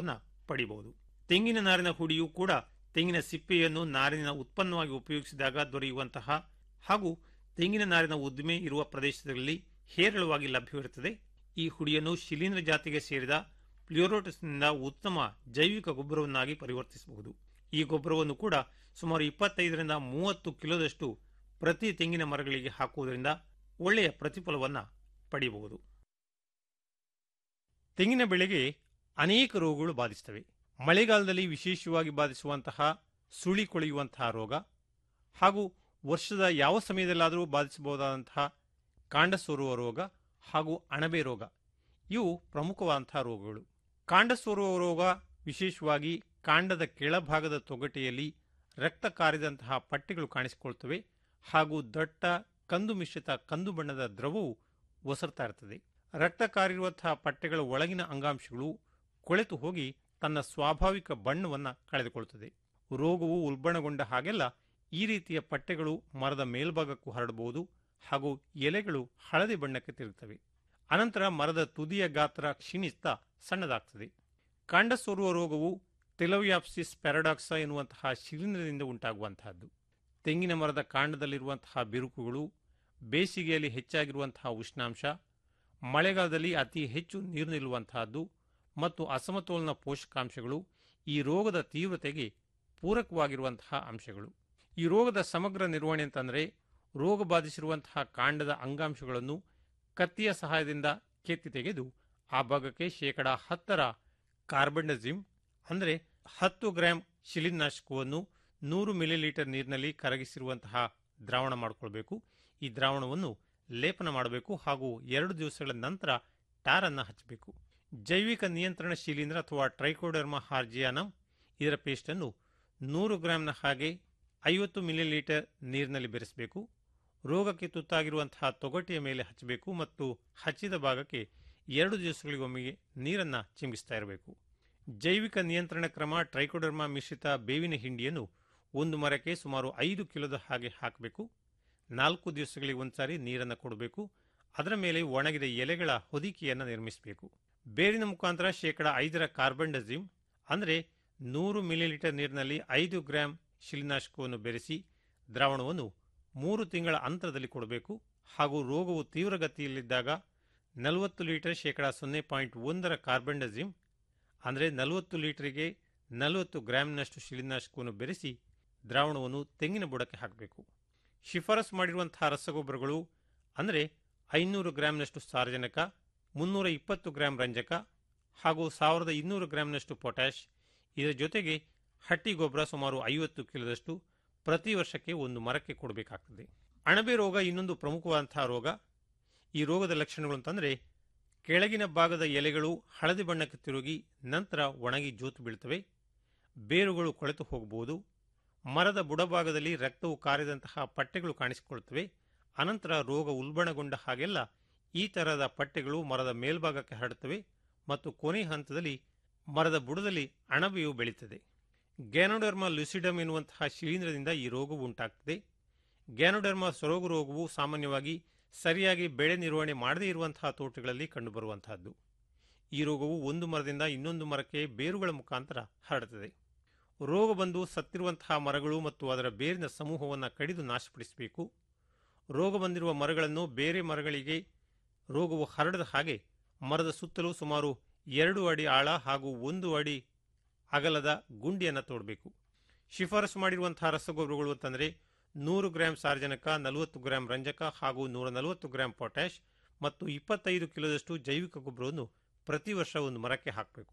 ಪಡಿಬಹುದು ತೆಂಗಿನ ನಾರಿನ ಹುಡಿಯು ಕೂಡ ತೆಂಗಿನ ಸಿಪ್ಪೆಯನ್ನು ನಾರಿನ ಉತ್ಪನ್ನವಾಗಿ ಉಪಯೋಗಿಸಿದಾಗ ದೊರೆಯುವಂತಹ ಹಾಗೂ ತೆಂಗಿನ ನಾರಿನ ಉದ್ದಿಮೆ ಇರುವ ಪ್ರದೇಶದಲ್ಲಿ ಹೇರಳವಾಗಿ ಲಭ್ಯವಿರುತ್ತದೆ ಈ ಹುಡಿಯನ್ನು ಶಿಲೀಂಧ್ರ ಜಾತಿಗೆ ಸೇರಿದ ಪ್ಲ್ಯೂರೋಟಿಸ್ನಿಂದ ಉತ್ತಮ ಜೈವಿಕ ಗೊಬ್ಬರವನ್ನಾಗಿ ಪರಿವರ್ತಿಸಬಹುದು ಈ ಗೊಬ್ಬರವನ್ನು ಕೂಡ ಸುಮಾರು ಇಪ್ಪತ್ತೈದರಿಂದ ಮೂವತ್ತು ಕಿಲೋದಷ್ಟು ಪ್ರತಿ ತೆಂಗಿನ ಮರಗಳಿಗೆ ಹಾಕುವುದರಿಂದ ಒಳ್ಳೆಯ ಪ್ರತಿಫಲವನ್ನು ಪಡೆಯಬಹುದು ತೆಂಗಿನ ಬೆಳೆಗೆ ಅನೇಕ ರೋಗಗಳು ಬಾಧಿಸುತ್ತವೆ ಮಳೆಗಾಲದಲ್ಲಿ ವಿಶೇಷವಾಗಿ ಬಾಧಿಸುವಂತಹ ಸುಳಿ ಕೊಳೆಯುವಂತಹ ರೋಗ ಹಾಗೂ ವರ್ಷದ ಯಾವ ಸಮಯದಲ್ಲಾದರೂ ಬಾಧಿಸಬಹುದಾದಂತಹ ಕಾಂಡ ಸೋರುವ ರೋಗ ಹಾಗೂ ಅಣಬೆ ರೋಗ ಇವು ಪ್ರಮುಖವಾದಂತಹ ರೋಗಗಳು ಕಾಂಡ ಸೋರುವ ರೋಗ ವಿಶೇಷವಾಗಿ ಕಾಂಡದ ಕೆಳಭಾಗದ ತೊಗಟೆಯಲ್ಲಿ ರಕ್ತ ಕಾರಿದಂತಹ ಪಟ್ಟೆಗಳು ಕಾಣಿಸಿಕೊಳ್ತವೆ ಹಾಗೂ ದಟ್ಟ ಕಂದು ಮಿಶ್ರಿತ ಕಂದು ಬಣ್ಣದ ದ್ರವವು ಒಸರ್ತಾ ಇರ್ತದೆ ರಕ್ತ ಕಾರಿರುವಂತಹ ಪಟ್ಟೆಗಳ ಒಳಗಿನ ಅಂಗಾಂಶಗಳು ಕೊಳೆತು ಹೋಗಿ ತನ್ನ ಸ್ವಾಭಾವಿಕ ಬಣ್ಣವನ್ನು ಕಳೆದುಕೊಳ್ಳುತ್ತದೆ ರೋಗವು ಉಲ್ಬಣಗೊಂಡ ಹಾಗೆಲ್ಲ ಈ ರೀತಿಯ ಪಟ್ಟೆಗಳು ಮರದ ಮೇಲ್ಭಾಗಕ್ಕೂ ಹರಡಬಹುದು ಹಾಗೂ ಎಲೆಗಳು ಹಳದಿ ಬಣ್ಣಕ್ಕೆ ತಿರುಗುತ್ತವೆ ಅನಂತರ ಮರದ ತುದಿಯ ಗಾತ್ರ ಕ್ಷೀಣಿಸ್ತಾ ಸಣ್ಣದಾಗ್ತದೆ ಕಾಂಡ ಸೋರುವ ರೋಗವು ಟೆಲೋಯಾಪ್ಸಿಸ್ ಪ್ಯಾರಡಾಕ್ಸ ಎನ್ನುವಂತಹ ಶಿಲೀಂಧ್ರದಿಂದ ಉಂಟಾಗುವಂತಹದ್ದು ತೆಂಗಿನ ಮರದ ಕಾಂಡದಲ್ಲಿರುವಂತಹ ಬಿರುಕುಗಳು ಬೇಸಿಗೆಯಲ್ಲಿ ಹೆಚ್ಚಾಗಿರುವಂತಹ ಉಷ್ಣಾಂಶ ಮಳೆಗಾಲದಲ್ಲಿ ಅತಿ ಹೆಚ್ಚು ನೀರು ನಿಲ್ಲುವಂತಹದ್ದು ಮತ್ತು ಅಸಮತೋಲನ ಪೋಷಕಾಂಶಗಳು ಈ ರೋಗದ ತೀವ್ರತೆಗೆ ಪೂರಕವಾಗಿರುವಂತಹ ಅಂಶಗಳು ಈ ರೋಗದ ಸಮಗ್ರ ನಿರ್ವಹಣೆ ಅಂತಂದರೆ ರೋಗ ಬಾಧಿಸಿರುವಂತಹ ಕಾಂಡದ ಅಂಗಾಂಶಗಳನ್ನು ಕತ್ತಿಯ ಸಹಾಯದಿಂದ ಕೆತ್ತಿ ತೆಗೆದು ಆ ಭಾಗಕ್ಕೆ ಶೇಕಡ ಹತ್ತರ ಕಾರ್ಬಂಡಜಿಮ್ ಅಂದರೆ ಹತ್ತು ಗ್ರಾಂ ಶಿಲೀನಾಶಕವನ್ನು ನೂರು ಮಿಲಿಲೀಟರ್ ನೀರಿನಲ್ಲಿ ಕರಗಿಸಿರುವಂತಹ ದ್ರಾವಣ ಮಾಡಿಕೊಳ್ಬೇಕು ಈ ದ್ರಾವಣವನ್ನು ಲೇಪನ ಮಾಡಬೇಕು ಹಾಗೂ ಎರಡು ದಿವಸಗಳ ನಂತರ ಟಾರನ್ನು ಹಚ್ಚಬೇಕು ಜೈವಿಕ ನಿಯಂತ್ರಣ ಶಿಲೀಂಧ್ರ ಅಥವಾ ಟ್ರೈಕೋಡರ್ಮ ಹಾರ್ಜಿಯಾನಮ್ ಇದರ ಪೇಸ್ಟನ್ನು ನೂರು ಗ್ರಾಂನ ಹಾಗೆ ಐವತ್ತು ಮಿಲಿಲೀಟರ್ ನೀರಿನಲ್ಲಿ ಬೆರೆಸಬೇಕು ರೋಗಕ್ಕೆ ತುತ್ತಾಗಿರುವಂತಹ ತೊಗಟೆಯ ಮೇಲೆ ಹಚ್ಚಬೇಕು ಮತ್ತು ಹಚ್ಚಿದ ಭಾಗಕ್ಕೆ ಎರಡು ದಿವಸಗಳಿಗೊಮ್ಮೆಗೆ ನೀರನ್ನು ಚಿಮುಕಿಸ್ತಾ ಇರಬೇಕು ಜೈವಿಕ ನಿಯಂತ್ರಣ ಕ್ರಮ ಟ್ರೈಕೋಡರ್ಮಾ ಮಿಶ್ರಿತ ಬೇವಿನ ಹಿಂಡಿಯನ್ನು ಒಂದು ಮರಕ್ಕೆ ಸುಮಾರು ಐದು ಕಿಲೋದ ಹಾಗೆ ಹಾಕಬೇಕು ನಾಲ್ಕು ದಿವಸಗಳಿಗೆ ಒಂದ್ಸಾರಿ ನೀರನ್ನು ಕೊಡಬೇಕು ಅದರ ಮೇಲೆ ಒಣಗಿದ ಎಲೆಗಳ ಹೊದಿಕೆಯನ್ನು ನಿರ್ಮಿಸಬೇಕು ಬೇರಿನ ಮುಖಾಂತರ ಶೇಕಡ ಐದರ ಕಾರ್ಬನ್ಡಜಿಮ್ ಅಂದರೆ ನೂರು ಮಿಲಿಲೀಟರ್ ನೀರಿನಲ್ಲಿ ಐದು ಗ್ರಾಂ ಶಿಲಿನಾಶಕವನ್ನು ಬೆರೆಸಿ ದ್ರಾವಣವನ್ನು ಮೂರು ತಿಂಗಳ ಅಂತರದಲ್ಲಿ ಕೊಡಬೇಕು ಹಾಗೂ ರೋಗವು ತೀವ್ರಗತಿಯಲ್ಲಿದ್ದಾಗ ನಲವತ್ತು ಲೀಟರ್ ಶೇಕಡ ಸೊನ್ನೆ ಪಾಯಿಂಟ್ ಒಂದರ ಕಾರ್ಬನ್ಡಜಿಮ್ ಅಂದರೆ ನಲವತ್ತು ಲೀಟರಿಗೆ ನಲವತ್ತು ಗ್ರಾಂನಷ್ಟು ಶಿಲಿನಾಶಕವನ್ನು ಬೆರೆಸಿ ದ್ರಾವಣವನ್ನು ತೆಂಗಿನ ಬುಡಕ್ಕೆ ಹಾಕಬೇಕು ಶಿಫಾರಸು ಮಾಡಿರುವಂತಹ ರಸಗೊಬ್ಬರಗಳು ಅಂದರೆ ಐನೂರು ಗ್ರಾಂನಷ್ಟು ಸಾರಜನಕ ಮುನ್ನೂರ ಇಪ್ಪತ್ತು ಗ್ರಾಂ ರಂಜಕ ಹಾಗೂ ಸಾವಿರದ ಇನ್ನೂರು ಗ್ರಾಂನಷ್ಟು ಪೊಟ್ಯಾಷ್ ಇದರ ಜೊತೆಗೆ ಹಟ್ಟಿ ಗೊಬ್ಬರ ಸುಮಾರು ಐವತ್ತು ಕಿಲೋದಷ್ಟು ಪ್ರತಿ ವರ್ಷಕ್ಕೆ ಒಂದು ಮರಕ್ಕೆ ಕೊಡಬೇಕಾಗ್ತದೆ ಅಣಬೆ ರೋಗ ಇನ್ನೊಂದು ಪ್ರಮುಖವಾದಂತಹ ರೋಗ ಈ ರೋಗದ ಲಕ್ಷಣಗಳು ಅಂತಂದರೆ ಕೆಳಗಿನ ಭಾಗದ ಎಲೆಗಳು ಹಳದಿ ಬಣ್ಣಕ್ಕೆ ತಿರುಗಿ ನಂತರ ಒಣಗಿ ಜೋತು ಬೀಳ್ತವೆ ಬೇರುಗಳು ಕೊಳೆತು ಹೋಗಬಹುದು ಮರದ ಬುಡಭಾಗದಲ್ಲಿ ರಕ್ತವು ಕಾರಿದಂತಹ ಪಟ್ಟೆಗಳು ಕಾಣಿಸಿಕೊಳ್ಳುತ್ತವೆ ಅನಂತರ ರೋಗ ಉಲ್ಬಣಗೊಂಡ ಹಾಗೆಲ್ಲ ಈ ತರಹದ ಪಟ್ಟೆಗಳು ಮರದ ಮೇಲ್ಭಾಗಕ್ಕೆ ಹರಡುತ್ತವೆ ಮತ್ತು ಕೊನೆ ಹಂತದಲ್ಲಿ ಮರದ ಬುಡದಲ್ಲಿ ಅಣಬೆಯು ಬೆಳೀತದೆ ಗ್ಯಾನೋಡರ್ಮಾ ಲುಸಿಡಮ್ ಎನ್ನುವಂತಹ ಶಿಲೀಂಧ್ರದಿಂದ ಈ ರೋಗವು ಉಂಟಾಗ್ತದೆ ಗ್ಯಾನೋಡರ್ಮಾ ಸೊರಗು ರೋಗವು ಸಾಮಾನ್ಯವಾಗಿ ಸರಿಯಾಗಿ ಬೆಳೆ ನಿರ್ವಹಣೆ ಮಾಡದೇ ಇರುವಂತಹ ತೋಟಗಳಲ್ಲಿ ಕಂಡುಬರುವಂತಹದ್ದು ಈ ರೋಗವು ಒಂದು ಮರದಿಂದ ಇನ್ನೊಂದು ಮರಕ್ಕೆ ಬೇರುಗಳ ಮುಖಾಂತರ ಹರಡುತ್ತದೆ ರೋಗ ಬಂದು ಸತ್ತಿರುವಂತಹ ಮರಗಳು ಮತ್ತು ಅದರ ಬೇರಿನ ಸಮೂಹವನ್ನು ಕಡಿದು ನಾಶಪಡಿಸಬೇಕು ರೋಗ ಬಂದಿರುವ ಮರಗಳನ್ನು ಬೇರೆ ಮರಗಳಿಗೆ ರೋಗವು ಹರಡದ ಹಾಗೆ ಮರದ ಸುತ್ತಲೂ ಸುಮಾರು ಎರಡು ಅಡಿ ಆಳ ಹಾಗೂ ಒಂದು ಅಡಿ ಅಗಲದ ಗುಂಡಿಯನ್ನು ತೋಡಬೇಕು ಶಿಫಾರಸು ಮಾಡಿರುವಂತಹ ರಸಗೊಬ್ಬರಗಳು ಅಂತಂದರೆ ನೂರು ಗ್ರಾಂ ಸಾರ್ವಜನಿಕ ನಲವತ್ತು ಗ್ರಾಂ ರಂಜಕ ಹಾಗೂ ನೂರ ನಲವತ್ತು ಗ್ರಾಂ ಪೊಟ್ಯಾಷ್ ಮತ್ತು ಇಪ್ಪತ್ತೈದು ಕಿಲೋದಷ್ಟು ಜೈವಿಕ ಗೊಬ್ಬರವನ್ನು ಪ್ರತಿ ವರ್ಷ ಒಂದು ಮರಕ್ಕೆ ಹಾಕಬೇಕು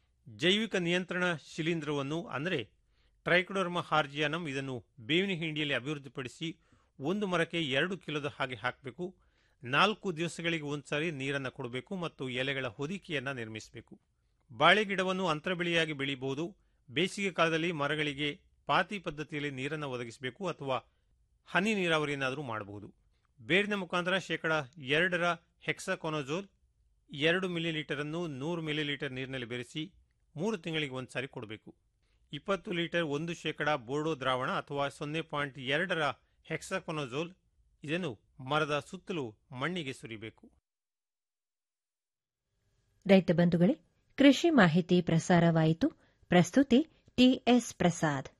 ಜೈವಿಕ ನಿಯಂತ್ರಣ ಶಿಲೀಂಧ್ರವನ್ನು ಅಂದರೆ ಟ್ರೈಕೋಡರ್ಮ ಹಾರ್ಜಿಯಾನಮ್ ಇದನ್ನು ಬೇವಿನ ಹಿಂಡಿಯಲ್ಲಿ ಅಭಿವೃದ್ಧಿಪಡಿಸಿ ಒಂದು ಮರಕ್ಕೆ ಎರಡು ಕಿಲೋದ ಹಾಗೆ ಹಾಕಬೇಕು ನಾಲ್ಕು ದಿವಸಗಳಿಗೆ ಒಂದ್ಸಾರಿ ನೀರನ್ನು ಕೊಡಬೇಕು ಮತ್ತು ಎಲೆಗಳ ಹೊದಿಕೆಯನ್ನು ನಿರ್ಮಿಸಬೇಕು ಬಾಳೆ ಗಿಡವನ್ನು ಅಂತರ ಬೆಳೆಯಾಗಿ ಬೆಳೆಯಬಹುದು ಬೇಸಿಗೆ ಕಾಲದಲ್ಲಿ ಮರಗಳಿಗೆ ಪಾತಿ ಪದ್ಧತಿಯಲ್ಲಿ ನೀರನ್ನು ಒದಗಿಸಬೇಕು ಅಥವಾ ಹನಿ ನೀರಾವರಿಯನ್ನಾದರೂ ಮಾಡಬಹುದು ಬೇರಿನ ಮುಖಾಂತರ ಶೇಕಡ ಎರಡರ ಹೆಕ್ಸಾಕೊನೋಜೋಲ್ ಎರಡು ಮಿಲಿಲೀಟರ್ ಅನ್ನು ನೂರು ಮಿಲಿಲೀಟರ್ ನೀರಿನಲ್ಲಿ ಬೆರೆಸಿ ಮೂರು ತಿಂಗಳಿಗೆ ಒಂದ್ಸಾರಿ ಕೊಡಬೇಕು ಇಪ್ಪತ್ತು ಲೀಟರ್ ಒಂದು ಶೇಕಡ ಬೋರ್ಡೋ ದ್ರಾವಣ ಅಥವಾ ಸೊನ್ನೆ ಪಾಯಿಂಟ್ ಎರಡರ ಹೆಕ್ಸಾಕೊನೋಜೋಲ್ ಇದನ್ನು ಮರದ ಸುತ್ತಲೂ ಮಣ್ಣಿಗೆ ಸುರಿಬೇಕು ರೈತ ಬಂಧುಗಳೇ ಕೃಷಿ ಮಾಹಿತಿ ಪ್ರಸಾರವಾಯಿತು ಪ್ರಸ್ತುತಿ ಟಿಎಸ್ ಪ್ರಸಾದ್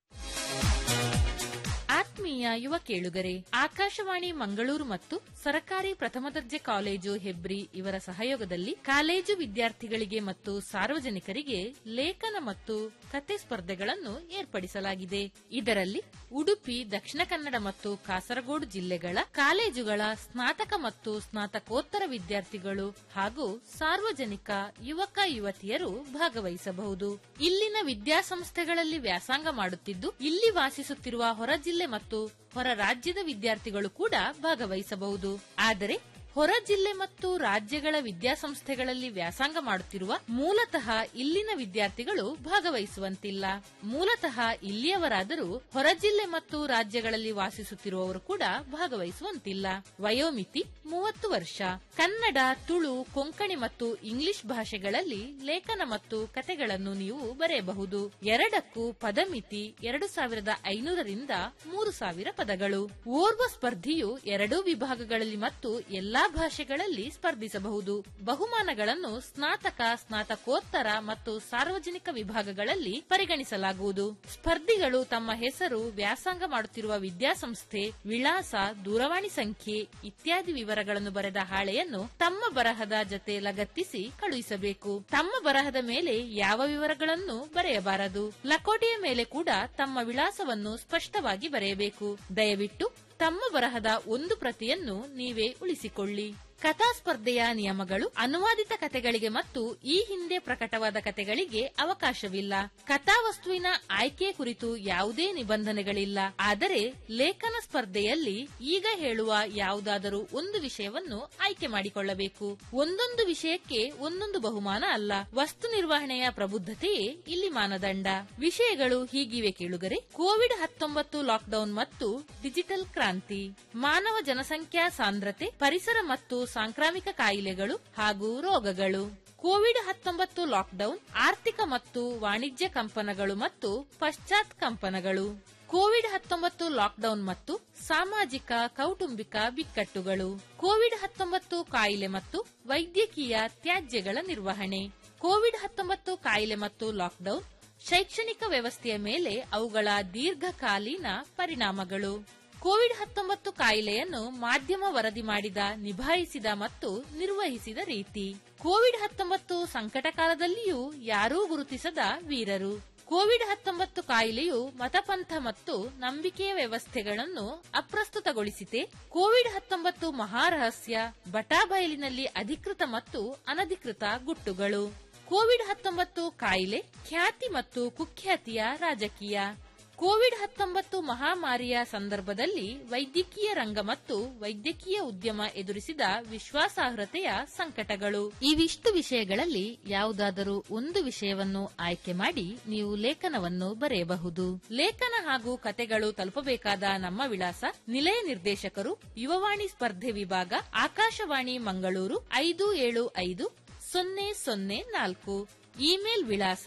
ಆತ್ಮೀಯ ಯುವ ಕೇಳುಗರೆ ಆಕಾಶವಾಣಿ ಮಂಗಳೂರು ಮತ್ತು ಸರಕಾರಿ ಪ್ರಥಮ ದರ್ಜೆ ಕಾಲೇಜು ಹೆಬ್ರಿ ಇವರ ಸಹಯೋಗದಲ್ಲಿ ಕಾಲೇಜು ವಿದ್ಯಾರ್ಥಿಗಳಿಗೆ ಮತ್ತು ಸಾರ್ವಜನಿಕರಿಗೆ ಲೇಖನ ಮತ್ತು ಕತೆ ಸ್ಪರ್ಧೆಗಳನ್ನು ಏರ್ಪಡಿಸಲಾಗಿದೆ ಇದರಲ್ಲಿ ಉಡುಪಿ ದಕ್ಷಿಣ ಕನ್ನಡ ಮತ್ತು ಕಾಸರಗೋಡು ಜಿಲ್ಲೆಗಳ ಕಾಲೇಜುಗಳ ಸ್ನಾತಕ ಮತ್ತು ಸ್ನಾತಕೋತ್ತರ ವಿದ್ಯಾರ್ಥಿಗಳು ಹಾಗೂ ಸಾರ್ವಜನಿಕ ಯುವಕ ಯುವತಿಯರು ಭಾಗವಹಿಸಬಹುದು ಇಲ್ಲಿನ ವಿದ್ಯಾಸಂಸ್ಥೆಗಳಲ್ಲಿ ವ್ಯಾಸಂಗ ಮಾಡುತ್ತಿದ್ದು ಇಲ್ಲಿ ವಾಸಿಸುತ್ತಿರುವ ಹೊರ ಜಿಲ್ಲೆ ಮತ್ತು ಹೊರ ರಾಜ್ಯದ ವಿದ್ಯಾರ್ಥಿಗಳು ಕೂಡ ಭಾಗವಹಿಸಬಹುದು ಆದರೆ ಹೊರ ಜಿಲ್ಲೆ ಮತ್ತು ರಾಜ್ಯಗಳ ವಿದ್ಯಾಸಂಸ್ಥೆಗಳಲ್ಲಿ ವ್ಯಾಸಂಗ ಮಾಡುತ್ತಿರುವ ಮೂಲತಃ ಇಲ್ಲಿನ ವಿದ್ಯಾರ್ಥಿಗಳು ಭಾಗವಹಿಸುವಂತಿಲ್ಲ ಮೂಲತಃ ಇಲ್ಲಿಯವರಾದರೂ ಹೊರ ಜಿಲ್ಲೆ ಮತ್ತು ರಾಜ್ಯಗಳಲ್ಲಿ ವಾಸಿಸುತ್ತಿರುವವರು ಕೂಡ ಭಾಗವಹಿಸುವಂತಿಲ್ಲ ವಯೋಮಿತಿ ಮೂವತ್ತು ವರ್ಷ ಕನ್ನಡ ತುಳು ಕೊಂಕಣಿ ಮತ್ತು ಇಂಗ್ಲಿಷ್ ಭಾಷೆಗಳಲ್ಲಿ ಲೇಖನ ಮತ್ತು ಕತೆಗಳನ್ನು ನೀವು ಬರೆಯಬಹುದು ಎರಡಕ್ಕೂ ಪದಮಿತಿ ಎರಡು ಸಾವಿರದ ಐನೂರರಿಂದ ಮೂರು ಸಾವಿರ ಪದಗಳು ಓರ್ವ ಸ್ಪರ್ಧಿಯು ಎರಡೂ ವಿಭಾಗಗಳಲ್ಲಿ ಮತ್ತು ಎಲ್ಲಾ ಭಾಷೆಗಳಲ್ಲಿ ಸ್ಪರ್ಧಿಸಬಹುದು ಬಹುಮಾನಗಳನ್ನು ಸ್ನಾತಕ ಸ್ನಾತಕೋತ್ತರ ಮತ್ತು ಸಾರ್ವಜನಿಕ ವಿಭಾಗಗಳಲ್ಲಿ ಪರಿಗಣಿಸಲಾಗುವುದು ಸ್ಪರ್ಧಿಗಳು ತಮ್ಮ ಹೆಸರು ವ್ಯಾಸಂಗ ಮಾಡುತ್ತಿರುವ ವಿದ್ಯಾಸಂಸ್ಥೆ ವಿಳಾಸ ದೂರವಾಣಿ ಸಂಖ್ಯೆ ಇತ್ಯಾದಿ ವಿವರಗಳನ್ನು ಬರೆದ ಹಾಳೆಯನ್ನು ತಮ್ಮ ಬರಹದ ಜೊತೆ ಲಗತ್ತಿಸಿ ಕಳುಹಿಸಬೇಕು ತಮ್ಮ ಬರಹದ ಮೇಲೆ ಯಾವ ವಿವರಗಳನ್ನು ಬರೆಯಬಾರದು ಲಕೋಟೆಯ ಮೇಲೆ ಕೂಡ ತಮ್ಮ ವಿಳಾಸವನ್ನು ಸ್ಪಷ್ಟವಾಗಿ ಬರೆಯಬೇಕು ದಯವಿಟ್ಟು ತಮ್ಮ ಬರಹದ ಒಂದು ಪ್ರತಿಯನ್ನು ನೀವೇ ಉಳಿಸಿಕೊಳ್ಳಿ ಕಥಾ ಸ್ಪರ್ಧೆಯ ನಿಯಮಗಳು ಅನುವಾದಿತ ಕಥೆಗಳಿಗೆ ಮತ್ತು ಈ ಹಿಂದೆ ಪ್ರಕಟವಾದ ಕಥೆಗಳಿಗೆ ಅವಕಾಶವಿಲ್ಲ ಕಥಾವಸ್ತುವಿನ ಆಯ್ಕೆ ಕುರಿತು ಯಾವುದೇ ನಿಬಂಧನೆಗಳಿಲ್ಲ ಆದರೆ ಲೇಖನ ಸ್ಪರ್ಧೆಯಲ್ಲಿ ಈಗ ಹೇಳುವ ಯಾವುದಾದರೂ ಒಂದು ವಿಷಯವನ್ನು ಆಯ್ಕೆ ಮಾಡಿಕೊಳ್ಳಬೇಕು ಒಂದೊಂದು ವಿಷಯಕ್ಕೆ ಒಂದೊಂದು ಬಹುಮಾನ ಅಲ್ಲ ವಸ್ತು ನಿರ್ವಹಣೆಯ ಪ್ರಬುದ್ಧತೆಯೇ ಇಲ್ಲಿ ಮಾನದಂಡ ವಿಷಯಗಳು ಹೀಗಿವೆ ಕೇಳುಗರೆ ಕೋವಿಡ್ ಹತ್ತೊಂಬತ್ತು ಲಾಕ್ಡೌನ್ ಮತ್ತು ಡಿಜಿಟಲ್ ಕ್ರಾಂತಿ ಮಾನವ ಜನಸಂಖ್ಯಾ ಸಾಂದ್ರತೆ ಪರಿಸರ ಮತ್ತು ಸಾಂಕ್ರಾಮಿಕ ಕಾಯಿಲೆಗಳು ಹಾಗೂ ರೋಗಗಳು ಕೋವಿಡ್ ಹತ್ತೊಂಬತ್ತು ಲಾಕ್ಡೌನ್ ಆರ್ಥಿಕ ಮತ್ತು ವಾಣಿಜ್ಯ ಕಂಪನಗಳು ಮತ್ತು ಪಶ್ಚಾತ್ ಕಂಪನಗಳು ಕೋವಿಡ್ ಹತ್ತೊಂಬತ್ತು ಲಾಕ್ಡೌನ್ ಮತ್ತು ಸಾಮಾಜಿಕ ಕೌಟುಂಬಿಕ ಬಿಕ್ಕಟ್ಟುಗಳು ಕೋವಿಡ್ ಹತ್ತೊಂಬತ್ತು ಕಾಯಿಲೆ ಮತ್ತು ವೈದ್ಯಕೀಯ ತ್ಯಾಜ್ಯಗಳ ನಿರ್ವಹಣೆ ಕೋವಿಡ್ ಹತ್ತೊಂಬತ್ತು ಕಾಯಿಲೆ ಮತ್ತು ಲಾಕ್ಡೌನ್ ಶೈಕ್ಷಣಿಕ ವ್ಯವಸ್ಥೆಯ ಮೇಲೆ ಅವುಗಳ ದೀರ್ಘಕಾಲೀನ ಪರಿಣಾಮಗಳು ಕೋವಿಡ್ ಹತ್ತೊಂಬತ್ತು ಕಾಯಿಲೆಯನ್ನು ಮಾಧ್ಯಮ ವರದಿ ಮಾಡಿದ ನಿಭಾಯಿಸಿದ ಮತ್ತು ನಿರ್ವಹಿಸಿದ ರೀತಿ ಕೋವಿಡ್ ಹತ್ತೊಂಬತ್ತು ಸಂಕಟ ಕಾಲದಲ್ಲಿಯೂ ಯಾರೂ ಗುರುತಿಸದ ವೀರರು ಕೋವಿಡ್ ಹತ್ತೊಂಬತ್ತು ಕಾಯಿಲೆಯು ಮತಪಂಥ ಮತ್ತು ನಂಬಿಕೆಯ ವ್ಯವಸ್ಥೆಗಳನ್ನು ಅಪ್ರಸ್ತುತಗೊಳಿಸಿದೆ ಕೋವಿಡ್ ಹತ್ತೊಂಬತ್ತು ಮಹಾರಹಸ್ಯ ಬಟಾಬಯಲಿನಲ್ಲಿ ಅಧಿಕೃತ ಮತ್ತು ಅನಧಿಕೃತ ಗುಟ್ಟುಗಳು ಕೋವಿಡ್ ಹತ್ತೊಂಬತ್ತು ಕಾಯಿಲೆ ಖ್ಯಾತಿ ಮತ್ತು ಕುಖ್ಯಾತಿಯ ರಾಜಕೀಯ ಕೋವಿಡ್ ಹತ್ತೊಂಬತ್ತು ಮಹಾಮಾರಿಯ ಸಂದರ್ಭದಲ್ಲಿ ವೈದ್ಯಕೀಯ ರಂಗ ಮತ್ತು ವೈದ್ಯಕೀಯ ಉದ್ಯಮ ಎದುರಿಸಿದ ವಿಶ್ವಾಸಾರ್ಹತೆಯ ಸಂಕಟಗಳು ಇವಿಷ್ಟು ವಿಷಯಗಳಲ್ಲಿ ಯಾವುದಾದರೂ ಒಂದು ವಿಷಯವನ್ನು ಆಯ್ಕೆ ಮಾಡಿ ನೀವು ಲೇಖನವನ್ನು ಬರೆಯಬಹುದು ಲೇಖನ ಹಾಗೂ ಕತೆಗಳು ತಲುಪಬೇಕಾದ ನಮ್ಮ ವಿಳಾಸ ನಿಲಯ ನಿರ್ದೇಶಕರು ಯುವವಾಣಿ ಸ್ಪರ್ಧೆ ವಿಭಾಗ ಆಕಾಶವಾಣಿ ಮಂಗಳೂರು ಐದು ಏಳು ಐದು ಸೊನ್ನೆ ಸೊನ್ನೆ ನಾಲ್ಕು ಇಮೇಲ್ ವಿಳಾಸ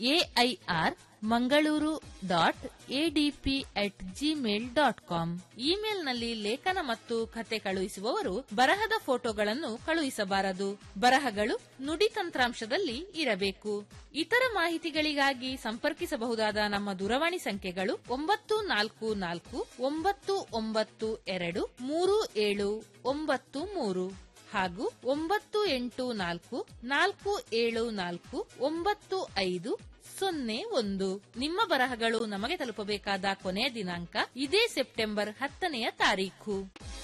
AIR Mangaluru dot ADP at Gmail dot com ಇಮೇಲ್ನಲ್ಲಿ ಲೇಖನ ಮತ್ತು ಕತೆ ಕಳುಹಿಸುವವರು ಬರಹದ ಫೋಟೋಗಳನ್ನು ಕಳುಹಿಸಬಾರದು ಬರಹಗಳು ನುಡಿ ತಂತ್ರಾಂಶದಲ್ಲಿ ಇರಬೇಕು ಇತರ ಮಾಹಿತಿಗಳಿಗಾಗಿ ಸಂಪರ್ಕಿಸಬಹುದಾದ ನಮ್ಮ ದೂರವಾಣಿ ಸಂಖ್ಯೆಗಳು ಒಂಬತ್ತು ನಾಲ್ಕು ನಾಲ್ಕು ಒಂಬತ್ತು ಒಂಬತ್ತು ಎರಡು ಮೂರು ಏಳು ಒಂಬತ್ತು ಮೂರು ಹಾಗೂ ಒಂಬತ್ತು ಎಂಟು ನಾಲ್ಕು ನಾಲ್ಕು ಏಳು ನಾಲ್ಕು ಒಂಬತ್ತು ಐದು ಸೊನ್ನೆ ಒಂದು ನಿಮ್ಮ ಬರಹಗಳು ನಮಗೆ ತಲುಪಬೇಕಾದ ಕೊನೆಯ ದಿನಾಂಕ ಇದೇ ಸೆಪ್ಟೆಂಬರ್ ಹತ್ತನೆಯ ತಾರೀಖು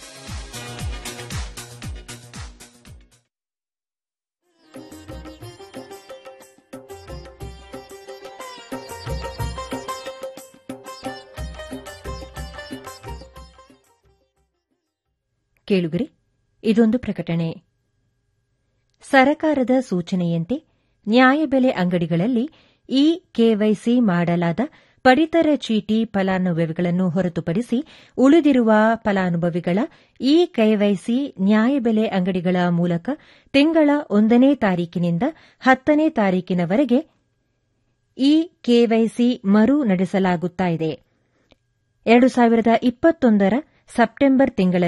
ಕೇಳುಗರೆ ಇದೊಂದು ಪ್ರಕಟಣೆ ಸರಕಾರದ ಸೂಚನೆಯಂತೆ ನ್ಯಾಯಬೆಲೆ ಅಂಗಡಿಗಳಲ್ಲಿ ಇ ಕೆವೈಸಿ ಮಾಡಲಾದ ಪಡಿತರ ಚೀಟಿ ಫಲಾನುಭವಿಗಳನ್ನು ಹೊರತುಪಡಿಸಿ ಉಳಿದಿರುವ ಫಲಾನುಭವಿಗಳ ಇ ಕೆವೈಸಿ ನ್ಯಾಯಬೆಲೆ ಅಂಗಡಿಗಳ ಮೂಲಕ ತಿಂಗಳ ಒಂದನೇ ತಾರೀಕಿನಿಂದ ಹತ್ತನೇ ತಾರೀಕಿನವರೆಗೆ ಇ ಕೆವೈಸಿ ಮರು ನಡೆಸಲಾಗುತ್ತಿದೆ ಎರಡು ಸಾವಿರದ ಇಪ್ಪತ್ತೊಂದರ ಸೆಪ್ಟೆಂಬರ್ ತಿಂಗಳಲ್ಲಿ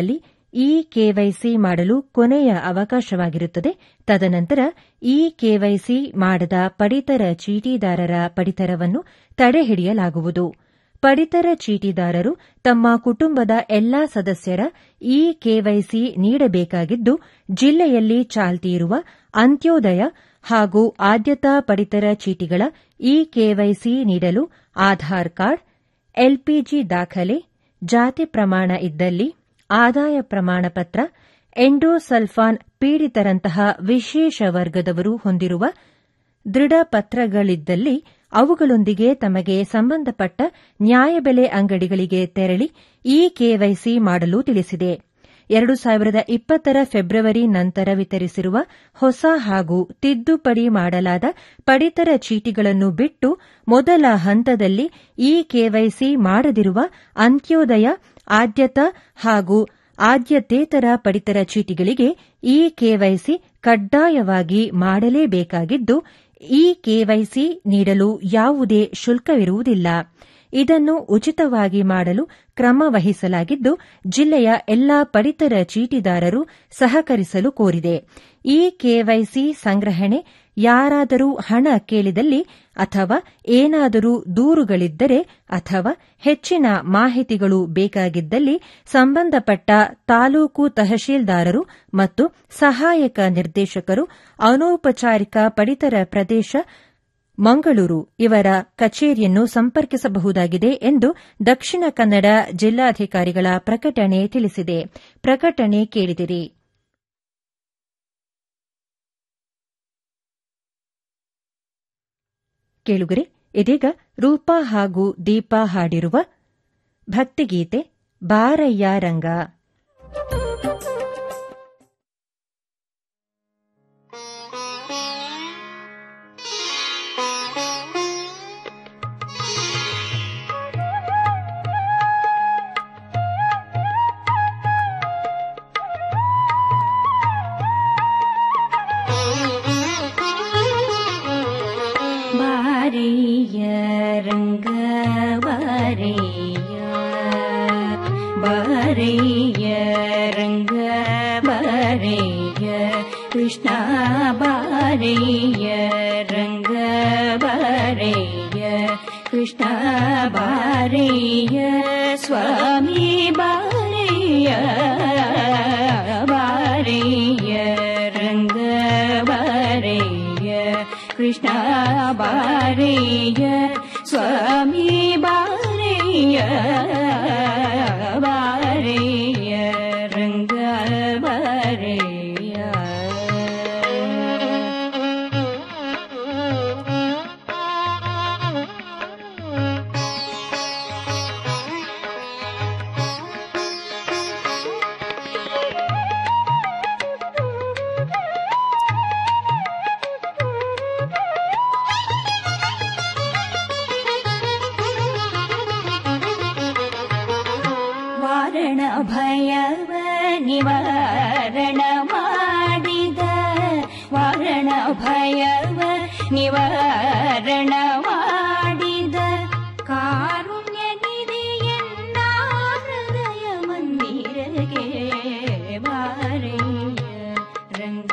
ಇ ಕೆವೈಸಿ ಮಾಡಲು ಕೊನೆಯ ಅವಕಾಶವಾಗಿರುತ್ತದೆ ತದನಂತರ ಇ ಕೆವೈಸಿ ಮಾಡದ ಪಡಿತರ ಚೀಟಿದಾರರ ಪಡಿತರವನ್ನು ತಡೆಹಿಡಿಯಲಾಗುವುದು ಪಡಿತರ ಚೀಟಿದಾರರು ತಮ್ಮ ಕುಟುಂಬದ ಎಲ್ಲಾ ಸದಸ್ಯರ ಇ ಕೆವೈಸಿ ನೀಡಬೇಕಾಗಿದ್ದು ಜಿಲ್ಲೆಯಲ್ಲಿ ಚಾಲ್ತಿಯಿರುವ ಅಂತ್ಯೋದಯ ಹಾಗೂ ಆದ್ಯತಾ ಪಡಿತರ ಚೀಟಿಗಳ ಇ ಕೆವೈಸಿ ನೀಡಲು ಆಧಾರ್ ಕಾರ್ಡ್ ಎಲ್ಪಿಜಿ ದಾಖಲೆ ಜಾತಿ ಪ್ರಮಾಣ ಇದ್ದಲ್ಲಿ ಆದಾಯ ಪ್ರಮಾಣ ಪತ್ರ ಎಂಡೋಸಲ್ಫಾನ್ ಪೀಡಿತರಂತಹ ವಿಶೇಷ ವರ್ಗದವರು ಹೊಂದಿರುವ ದೃಢಪತ್ರಗಳಿದ್ದಲ್ಲಿ ಅವುಗಳೊಂದಿಗೆ ತಮಗೆ ಸಂಬಂಧಪಟ್ಟ ನ್ಯಾಯಬೆಲೆ ಅಂಗಡಿಗಳಿಗೆ ತೆರಳಿ ಇ ಕೆವೈಸಿ ಮಾಡಲು ತಿಳಿಸಿದೆ ಎರಡು ಸಾವಿರದ ಇಪ್ಪತ್ತರ ಫೆಬ್ರವರಿ ನಂತರ ವಿತರಿಸಿರುವ ಹೊಸ ಹಾಗೂ ತಿದ್ದುಪಡಿ ಮಾಡಲಾದ ಪಡಿತರ ಚೀಟಿಗಳನ್ನು ಬಿಟ್ಟು ಮೊದಲ ಹಂತದಲ್ಲಿ ಇ ಕೆವೈಸಿ ಮಾಡದಿರುವ ಅಂತ್ಯೋದಯ ಆದ್ಯತಾ ಹಾಗೂ ಆದ್ಯತೇತರ ಪಡಿತರ ಚೀಟಿಗಳಿಗೆ ಇ ಕೆವೈಸಿ ಕಡ್ಡಾಯವಾಗಿ ಮಾಡಲೇಬೇಕಾಗಿದ್ದು ಇ ಕೆವೈಸಿ ನೀಡಲು ಯಾವುದೇ ಶುಲ್ಕವಿರುವುದಿಲ್ಲ ಇದನ್ನು ಉಚಿತವಾಗಿ ಮಾಡಲು ಕ್ರಮ ವಹಿಸಲಾಗಿದ್ದು ಜಿಲ್ಲೆಯ ಎಲ್ಲಾ ಪಡಿತರ ಚೀಟಿದಾರರು ಸಹಕರಿಸಲು ಕೋರಿದೆ ಈ ಕೆವೈಸಿ ಸಂಗ್ರಹಣೆ ಯಾರಾದರೂ ಹಣ ಕೇಳಿದಲ್ಲಿ ಅಥವಾ ಏನಾದರೂ ದೂರುಗಳಿದ್ದರೆ ಅಥವಾ ಹೆಚ್ಚಿನ ಮಾಹಿತಿಗಳು ಬೇಕಾಗಿದ್ದಲ್ಲಿ ಸಂಬಂಧಪಟ್ಟ ತಾಲೂಕು ತಹಶೀಲ್ದಾರರು ಮತ್ತು ಸಹಾಯಕ ನಿರ್ದೇಶಕರು ಅನೌಪಚಾರಿಕ ಪಡಿತರ ಪ್ರದೇಶ ಮಂಗಳೂರು ಇವರ ಕಚೇರಿಯನ್ನು ಸಂಪರ್ಕಿಸಬಹುದಾಗಿದೆ ಎಂದು ದಕ್ಷಿಣ ಕನ್ನಡ ಜಿಲ್ಲಾಧಿಕಾರಿಗಳ ಪ್ರಕಟಣೆ ತಿಳಿಸಿದೆ ಪ್ರಕಟಣೆ ಕೇಳಿದಿರಿ ಕೇಳುಗರೆ ಇದೀಗ ರೂಪಾ ಹಾಗೂ ದೀಪಾ ಹಾಡಿರುವ ಭಕ್ತಿಗೀತೆ ಬಾರಯ್ಯ ರಂಗ ಬಾರಿಯ ರಂಗ ಬಾರಿಯ ಬಾರಿಯ ರಂಗ ಬಾರಿಯ ಕೃಷ್ಣ ಬಾರಿಯ ರಂಗ ಬಾರಿಯ ಕೃಷ್ಣ ಬಾರಿಯ ಸ್ವಾಮಿ ಬಾರಿಯ ಬಾರಿಯ ರಂಗ ಬಾರಿಯ ಕೃಷ್ಣ ಬಾರಿಯ ಸ್ವಾಮಿ ಬಾರಿಯ ಬಾರಿಯ ರಂಗ ಬಾರಿಯ ವಾರಣ ಭಯವ ನಿವಾರಣ ಮಾಡಿದ ವಾರಣ ಭಯವ ನಿವಾರಣ ಮಾಡಿದ ಕಾರುಣ್ಯ ನಿಧಿಯನ್ನ ಹೃದಯ ಮಂದಿರಗೆ ಬಾರೆಯ ರಂಗ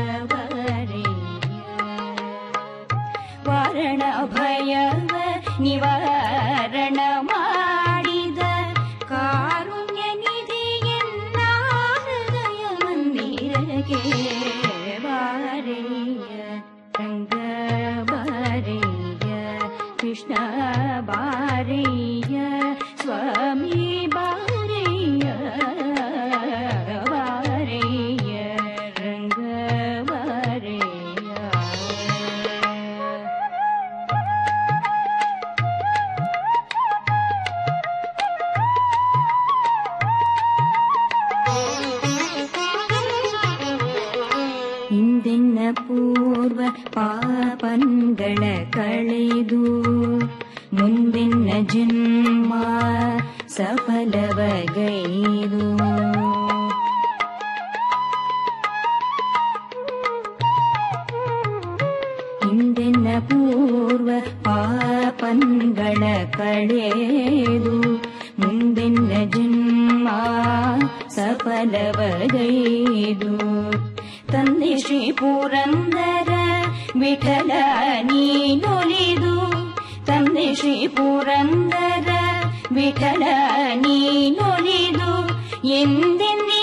ವಾರಣ ಭಯವ ನಿವಾರಣ ಮಾಡಿದ ಕಾರುಣ್ಯ ನಿಧಿಯನ್ನ ಹೃದಯ ಮಂದಿರಗೆ ಬಾರೆಯ ರಂಗ ಬಾರೆಯ ಕೃಷ್ಣ ಬಾರೆಯ ಸ್ವಾಮಿ ಬಾರೆಯ ಬಾರೆಯ ರಂಗ ಬಾರೆಯ ಹಿಂದೆನ್ನ ಪೂರ್ವ ಪಾಪನ್ಗಳ ಕಳೆದು ಮುಂದಿನ ಜನ್ಮ ಸಫಲವಗೈದು ಹಿಂದೆನ್ನ ಪೂರ್ವ ಪಾಪನ್ಗಳ ಕಳೆದು ಮುಂದಿನ ಜನ್ಮ ಜನ್ಮ ಸಫಲವಗೈದು ತಂದೆ ಶ್ರೀ ಪುರಂದರ ವಿಠಲ ನೀನೊಲಿದು ತಂದೆ ಶ್ರೀ ಪುರಂದರ ವಿಠಲ ನೀನೊಲಿದು ಎಂದೆಂದಿ